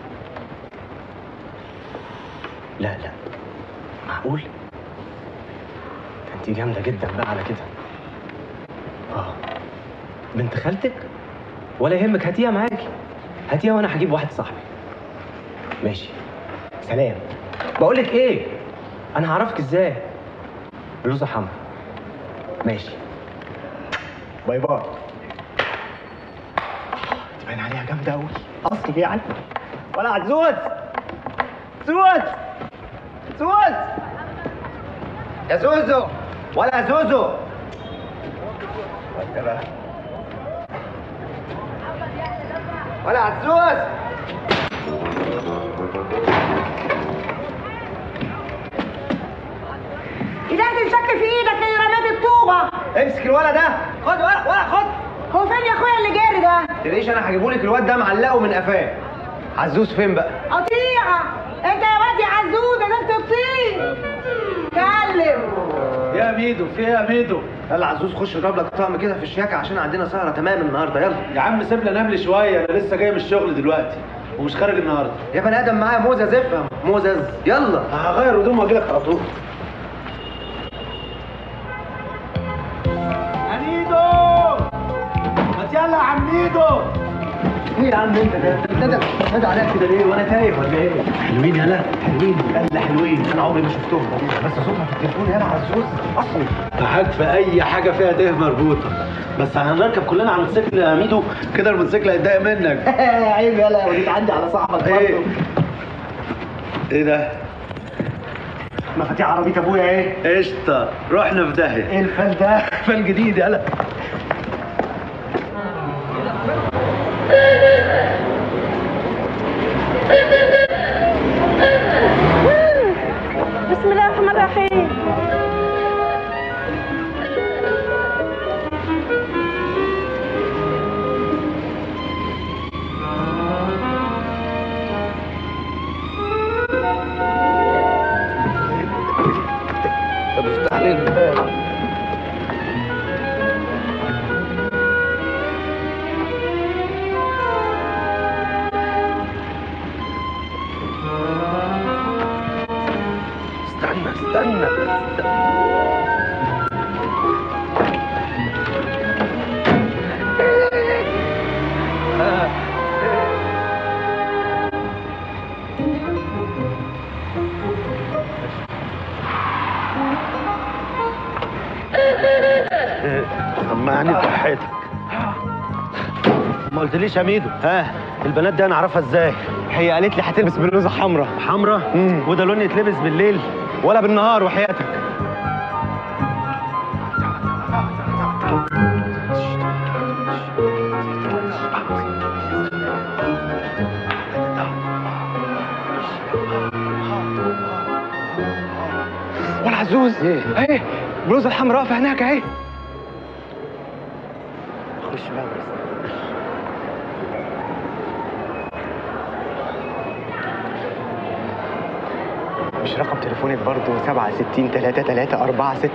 لا لا معقول ده انت جامده جدا بقى على كده اه بنت خالتك ولا يهمك هاتيها معاكي هاتيها وانا هجيب واحد صاحبي ماشي سلام بقول لك ايه انا هعرفك ازاي بلوزه حمرا ماشي باي باي تبين عليها جامده قوي اصل يعني ولا عزوز زوز زوز يا زوزو ولا زوزو ولا عزوز ايدك تشك في ايدك اللي رميت الطوبه امسك الولد ده خد ولا ولا خد هو فين يا اخويا اللي جاري ده تلاقيش انا هجيبهولك الواد ده معلقه من قفاه عزوز فين بقى قطيعه انت يا واد يا عزوزه ده انت تطير كلم يا ميدو في يا ميدو يلا عزوز خش اضرب لك طقم كده في الشياكه عشان عندنا سهره تمام النهارده يلا يا عم سيبنا نام لي شويه انا لسه جاي من الشغل دلوقتي ومش خارج النهارده يا بني ادم معايا موزز افهم موزز يلا هغير هدوم واجي لك على طول ميدو ما يلا يا عم ميدو ايه يا عم انت ده انت نادى نادى عليا كده ليه وانا تايه ولا ايه حلوين يالا حلوين يالا حلوين انا عمري ما شفتهم بس صوتها في التليفون يالا عزوز اصلي معاك في اي حاجه فيها ته مربوطه بس هنركب كلنا على الموتوسيكل يا ميدو كده الموتوسيكل هيتضايق منك عيب يالا وديك عندي على صاحبك ايه برضه ايه ده مفاتيح عربيه ابويا ايه قشطه رحنا في داهيه ايه الفن ده فن جديد يالا بسم الله الرحمن الرحيم طب افتح لي الباب استنى استنى سمعني بصحتك ما قلتليش يا ميدو ها البنات دي انا اعرفها ازاي هي قالت لي هتلبس بلوزه حمراء حمرا وده لون يتلبس بالليل ولا بالنهار وحياتك عزوز ايه البلوزه الحمراء في هناك اهي خش بقى مش رقم تليفونك برضه 67 3 3 4 6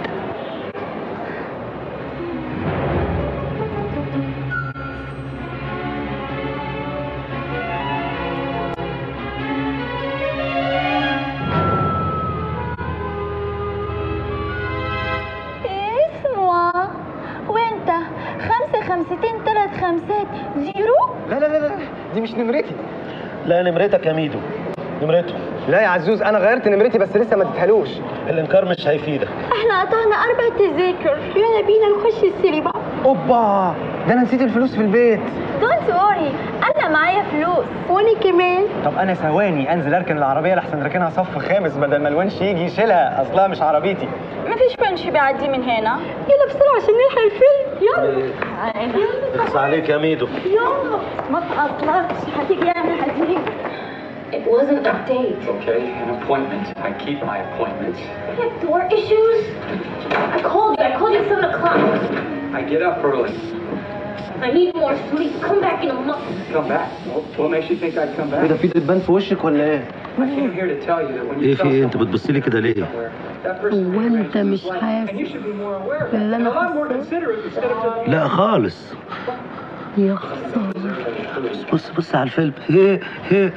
اسمع وانت خمسة خمستين تلات خمسات زيرو لا لا لا لا دي مش نمرتي لا نمرتك يا ميدو نمرته لا يا عزوز انا غيرت نمرتي بس لسه ما اديتهالوش الانكار مش هيفيدك احنا قطعنا اربع تذاكر يلا بينا نخش السينما اوبا ده انا نسيت الفلوس في البيت دونت وري انا معايا فلوس وانا كمان طب انا ثواني انزل اركن العربيه لحسن راكنها صف خامس بدل ما الونش يجي يشيلها اصلها مش عربيتي مفيش بنش بيعدي من هنا يلا بسرعة عشان نلحق الفيلم يلا بس عليك يا ميدو يلا ما تعطلش هتيجي يعمل هتيجي It wasn't a date. Okay, an appointment. I keep my appointments. I have door issues. I called you. I called you at 7 o'clock. I get up early. I need more sleep. Come back in a month. Come back. What, what makes you think I'd come back? ايه ده في دبان في وشك ولا ايه؟ I came here to tell you that when you ايه tell في ايه انت someone بتبص لي كده ليه that person هو انت مش and you حاسس should be more aware of باللي that. انا A lot more حاساه considerate instead of just لا خالص يا خسارة بص بص على الفيلم هي هي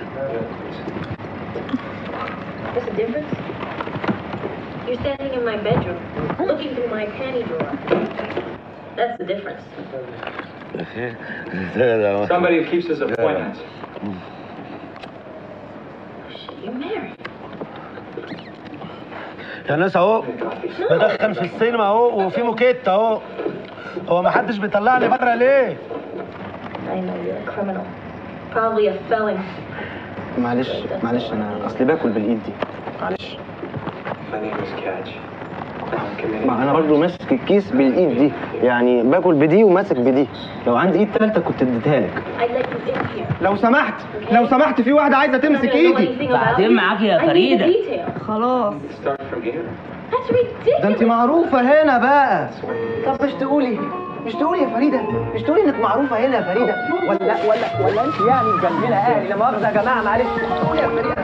What's the difference? You're standing in my bedroom, looking through my panty drawer. That's the difference. somebody who keeps his appointments. You're married. يا ناس اهو بدخن في السينما اهو وفي موكيت اهو هو ما حدش بيطلعني بره ليه I know you're a criminal. Probably a felon. معلش معلش انا اصلي باكل بالايد دي معلش My name is Catch. I'm committing. ما انا برضه ماسك الكيس بالايد دي يعني باكل بدي وماسك بدي لو عندي ايد تالتة كنت اديتها لك I'd let you in here. لو سمحت لو سمحت في واحده عايزه تمسك ايدي بعدين معاك يا فريدة. خلاص. Start from here. That's ridiculous. ده انت معروفه هنا بقى طب مش تقولي مش تقولي يا فريده مش تقولي انك معروفه هنا يا فريده ولا ولا ولا انت يعني مجمله اهلي لا مؤاخذه يا جماعه معلش قولي يا فريده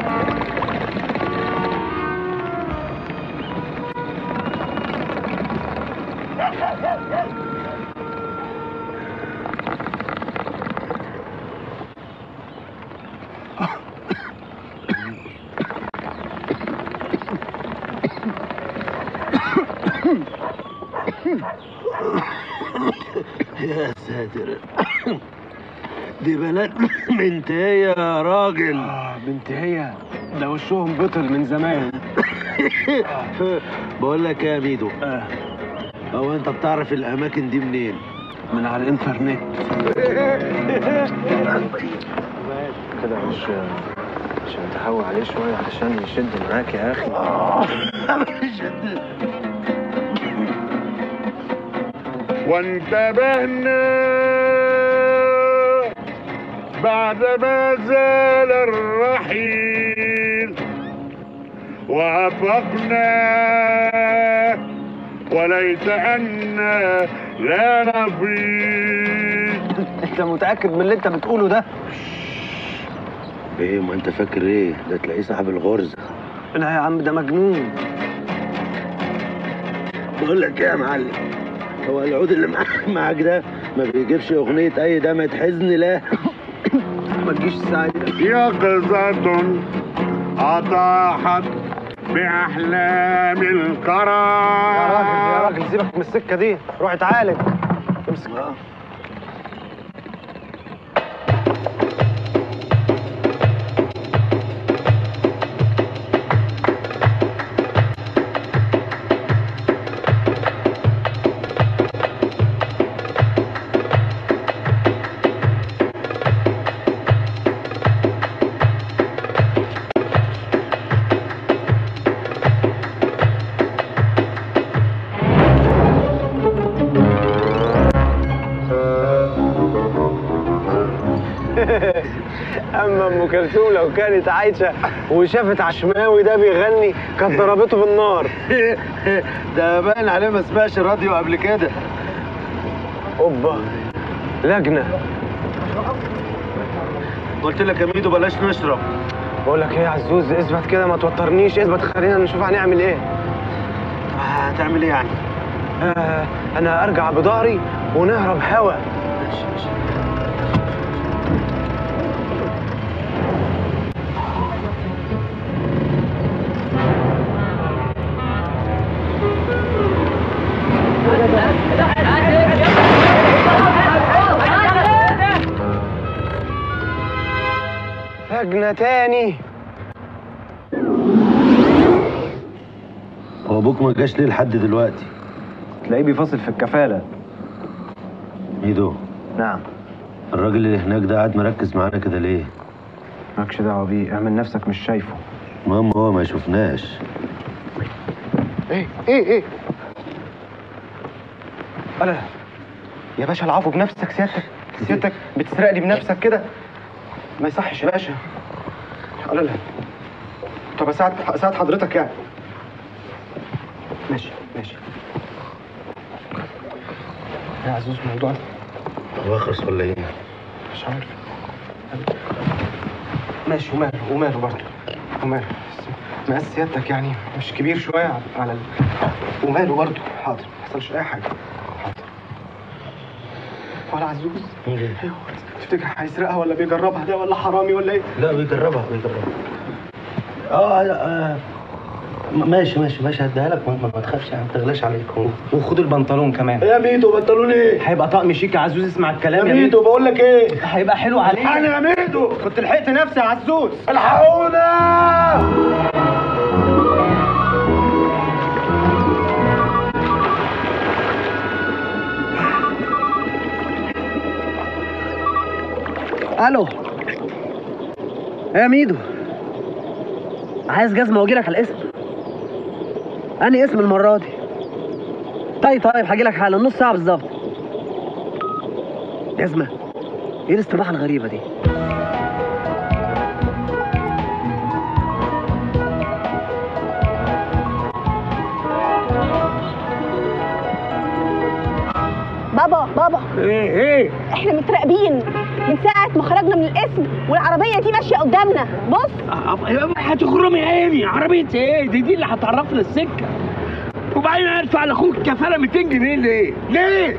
يا ساتر دي بنات بنت هي يا راجل بنت هي ده وشهم بطل من زمان بقول لك إيه يا ميدو هو انت بتعرف الاماكن دي منين من على الانترنت كده مش عشان تحاول عليه شويه علشان يشد معاك يا اخي وانتبهنا بعدما زال الرحيل وأفقنا وليت أنا لا نفيد انت متاكد من اللي انت بتقوله ده ايه ما انت فاكر ايه ده تلاقيه صاحب الغرزه لا يا عم ده مجنون بقول لك ايه يا معلم هو العود اللي معاك معاك ده ما بيجيبش اغنيه اي دمعه حزن لا ما تجيش الساعه دي يقظة أطاحت بأحلام الكرى يا راجل يا راجل سيبك من السكه دي روح اتعالج امسك اما ام كلثوم لو كانت عايشه وشافت عشماوي ده بيغني كانت ضربته بالنار ده باين عليه ما سمعش راديو قبل كده اوبا لجنه قلت لك يا ميدو بلاش نشرب بقول لك ايه يا عزوز اثبت كده ما توترنيش اثبت خلينا نشوف هنعمل ايه هتعمل ايه يعني آه انا ارجع بضهري ونهرب هوا لجنه تاني هو ابوك ما جاش ليه لحد دلوقتي تلاقيه بيفاصل في الكفاله ميدو نعم الراجل اللي هناك ده قاعد مركز معانا كده ليه مالكش دعوه بيه اعمل نفسك مش شايفه المهم هو ما يشوفناش ايه ايه ايه انا يا باشا العفو بنفسك سيادتك سيادتك بتسرق لي بنفسك كده ما يصحش يا باشا لا لا طب اساعد اساعد حضرتك يعني ماشي ماشي يا عزوز موضوع هو اخرس ولا ايه مش عارف ماشي وماله وماله برضه وماله بس مقاس سيادتك يعني مش كبير شويه على ال... وماله برضه حاضر ما حصلش اي حاجه حاضر ولا عزوز تفتكر هيسرقها ولا بيجربها ده ولا حرامي ولا ايه؟ لا بيجربها بيجربها اه آه، م- ماشي ماشي ماشي هديها لك ما, ما تخافش يعني ما تغلاش عليك هو وخد البنطلون كمان يا ميدو بنطلون ايه؟ هيبقى طقم شيك يا عزوز اسمع الكلام يا ميدو بقول لك ايه؟ هيبقى حلو عليك انا يا ميدو كنت لحقت نفسي يا عزوز الحقونا الو ايه يا ميدو عايز جزمه واجيلك على الاسم انهي اسم المره دي طيب طيب هجيلك حالا نص ساعه بالظبط جزمه ايه الاستباحه الغريبه دي بابا بابا ايه ايه احنا متراقبين من ساعة ما خرجنا من القسم والعربية دي ماشية قدامنا بص هتخرمي عيني عربية ايه دي دي اللي هتعرفنا السكة وبعدين ادفع لاخوك كفالة 200 جنيه ليه؟ ليه؟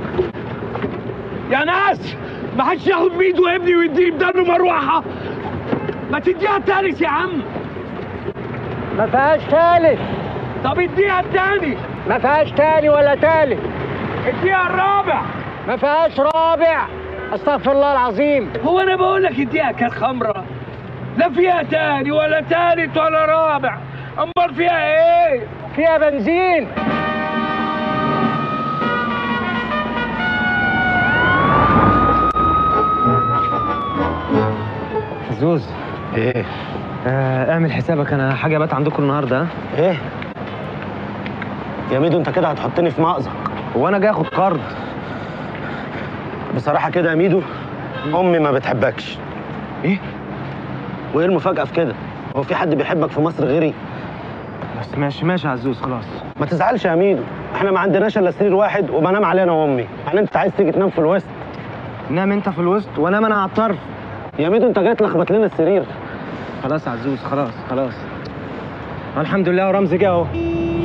يا ناس ما حدش ياخد بايده ابني ويديني بدانه مروحة ما تديها التالت يا عم ما فيهاش تالت طب اديها التاني ما فيهاش تاني ولا تالت اديها الرابع ما فيهاش رابع استغفر الله العظيم هو انا بقول لك اديها كان خمرة لا فيها تاني ولا تالت ولا رابع امال فيها ايه؟ فيها بنزين عزوز ايه آه اعمل حسابك انا حاجه بات عندكم النهارده ها؟ ايه يا ميدو انت كده هتحطني في مأزق هو انا جاي اخد قرض بصراحة كده يا ميدو أمي ما بتحبكش إيه؟ وإيه المفاجأة في كده؟ هو في حد بيحبك في مصر غيري؟ بس ماشي ماشي يا عزوز خلاص ما تزعلش يا ميدو احنا ما عندناش الا سرير واحد وبنام عليه انا وامي يعني انت عايز تيجي تنام في الوسط نام انت في الوسط وانام انا على الطرف يا ميدو انت جاي تلخبط لنا السرير خلاص يا عزوز خلاص خلاص الحمد لله ورمزي جه اهو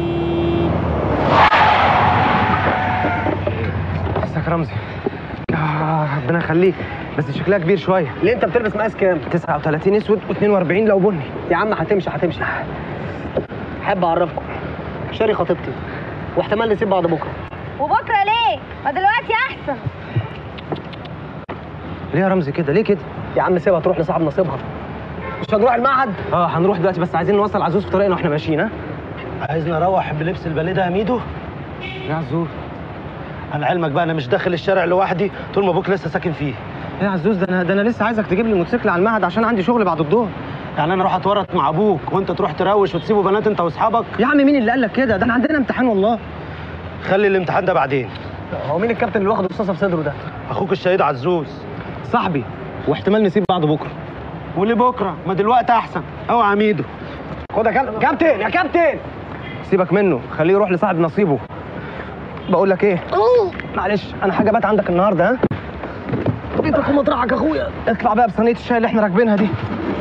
ازيك يا رمزي آه ربنا يخليك بس شكلها كبير شويه ليه انت بتلبس مقاس كام 39 اسود و42 لو بني يا عم هتمشي هتمشي احب اعرفكم شاري خطيبتي واحتمال نسيب بعض بكره وبكره ليه؟ ما دلوقتي احسن ليه يا رمزي كده ليه كده يا عم سيبها تروح لصاحب نصيبها مش هنروح المعهد اه هنروح دلوقتي بس عايزين نوصل عزوز في طريقنا واحنا ماشيين ها عايزني اروح بلبس الباليه ده يا ميدو يا عزوز انا علمك بقى انا مش داخل الشارع لوحدي طول ما ابوك لسه ساكن فيه يا عزوز ده انا ده انا لسه عايزك تجيب لي الموتوسيكل على المعهد عشان عندي شغل بعد الظهر يعني انا اروح اتورط مع ابوك وانت تروح تروش وتسيبوا بنات انت واصحابك يا عم مين اللي قال لك كده ده احنا عندنا امتحان والله خلي الامتحان ده بعدين هو مين الكابتن اللي واخد رصاصه في صدره ده اخوك الشهيد عزوز صاحبي واحتمال نسيب بعض بكره ولبكره ما دلوقتي احسن اوعى ميدو خد يا كابتن كابتن يا كابتن سيبك منه خليه يروح لصاحب نصيبه بقول لك ايه معلش انا حاجه بات عندك النهارده ها بيتك ومطرحك يا اخويا اطلع بقى بصينيه الشاي اللي احنا راكبينها دي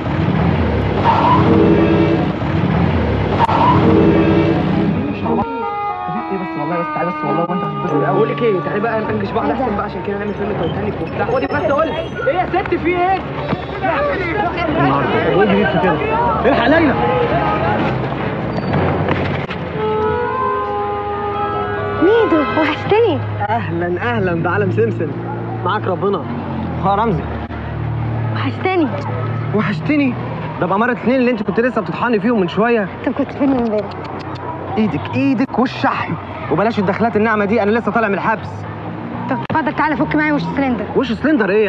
ايه بس والله بس تعالى بس والله وانت بقول لك ايه تعالى بقى ننجش بعض احسن بقى عشان كده نعمل فيلم تايتانيك وبتاع خدي بس اقول لك ايه يا ست في ايه؟ النهارده وايه جديد في كده؟ الحق ليلى ميدو وحشتني اهلا اهلا بعالم سمسم معاك ربنا اخويا رمزي وحشتني وحشتني ده بأمارة اتنين اللي انت كنت لسه بتطحني فيهم من شويه طب كنت فين من امبارح ايدك ايدك والشحم وبلاش الدخلات الناعمه دي انا لسه طالع من الحبس طب اتفضل تعالى فك معايا وش السلندر وش سلندر ايه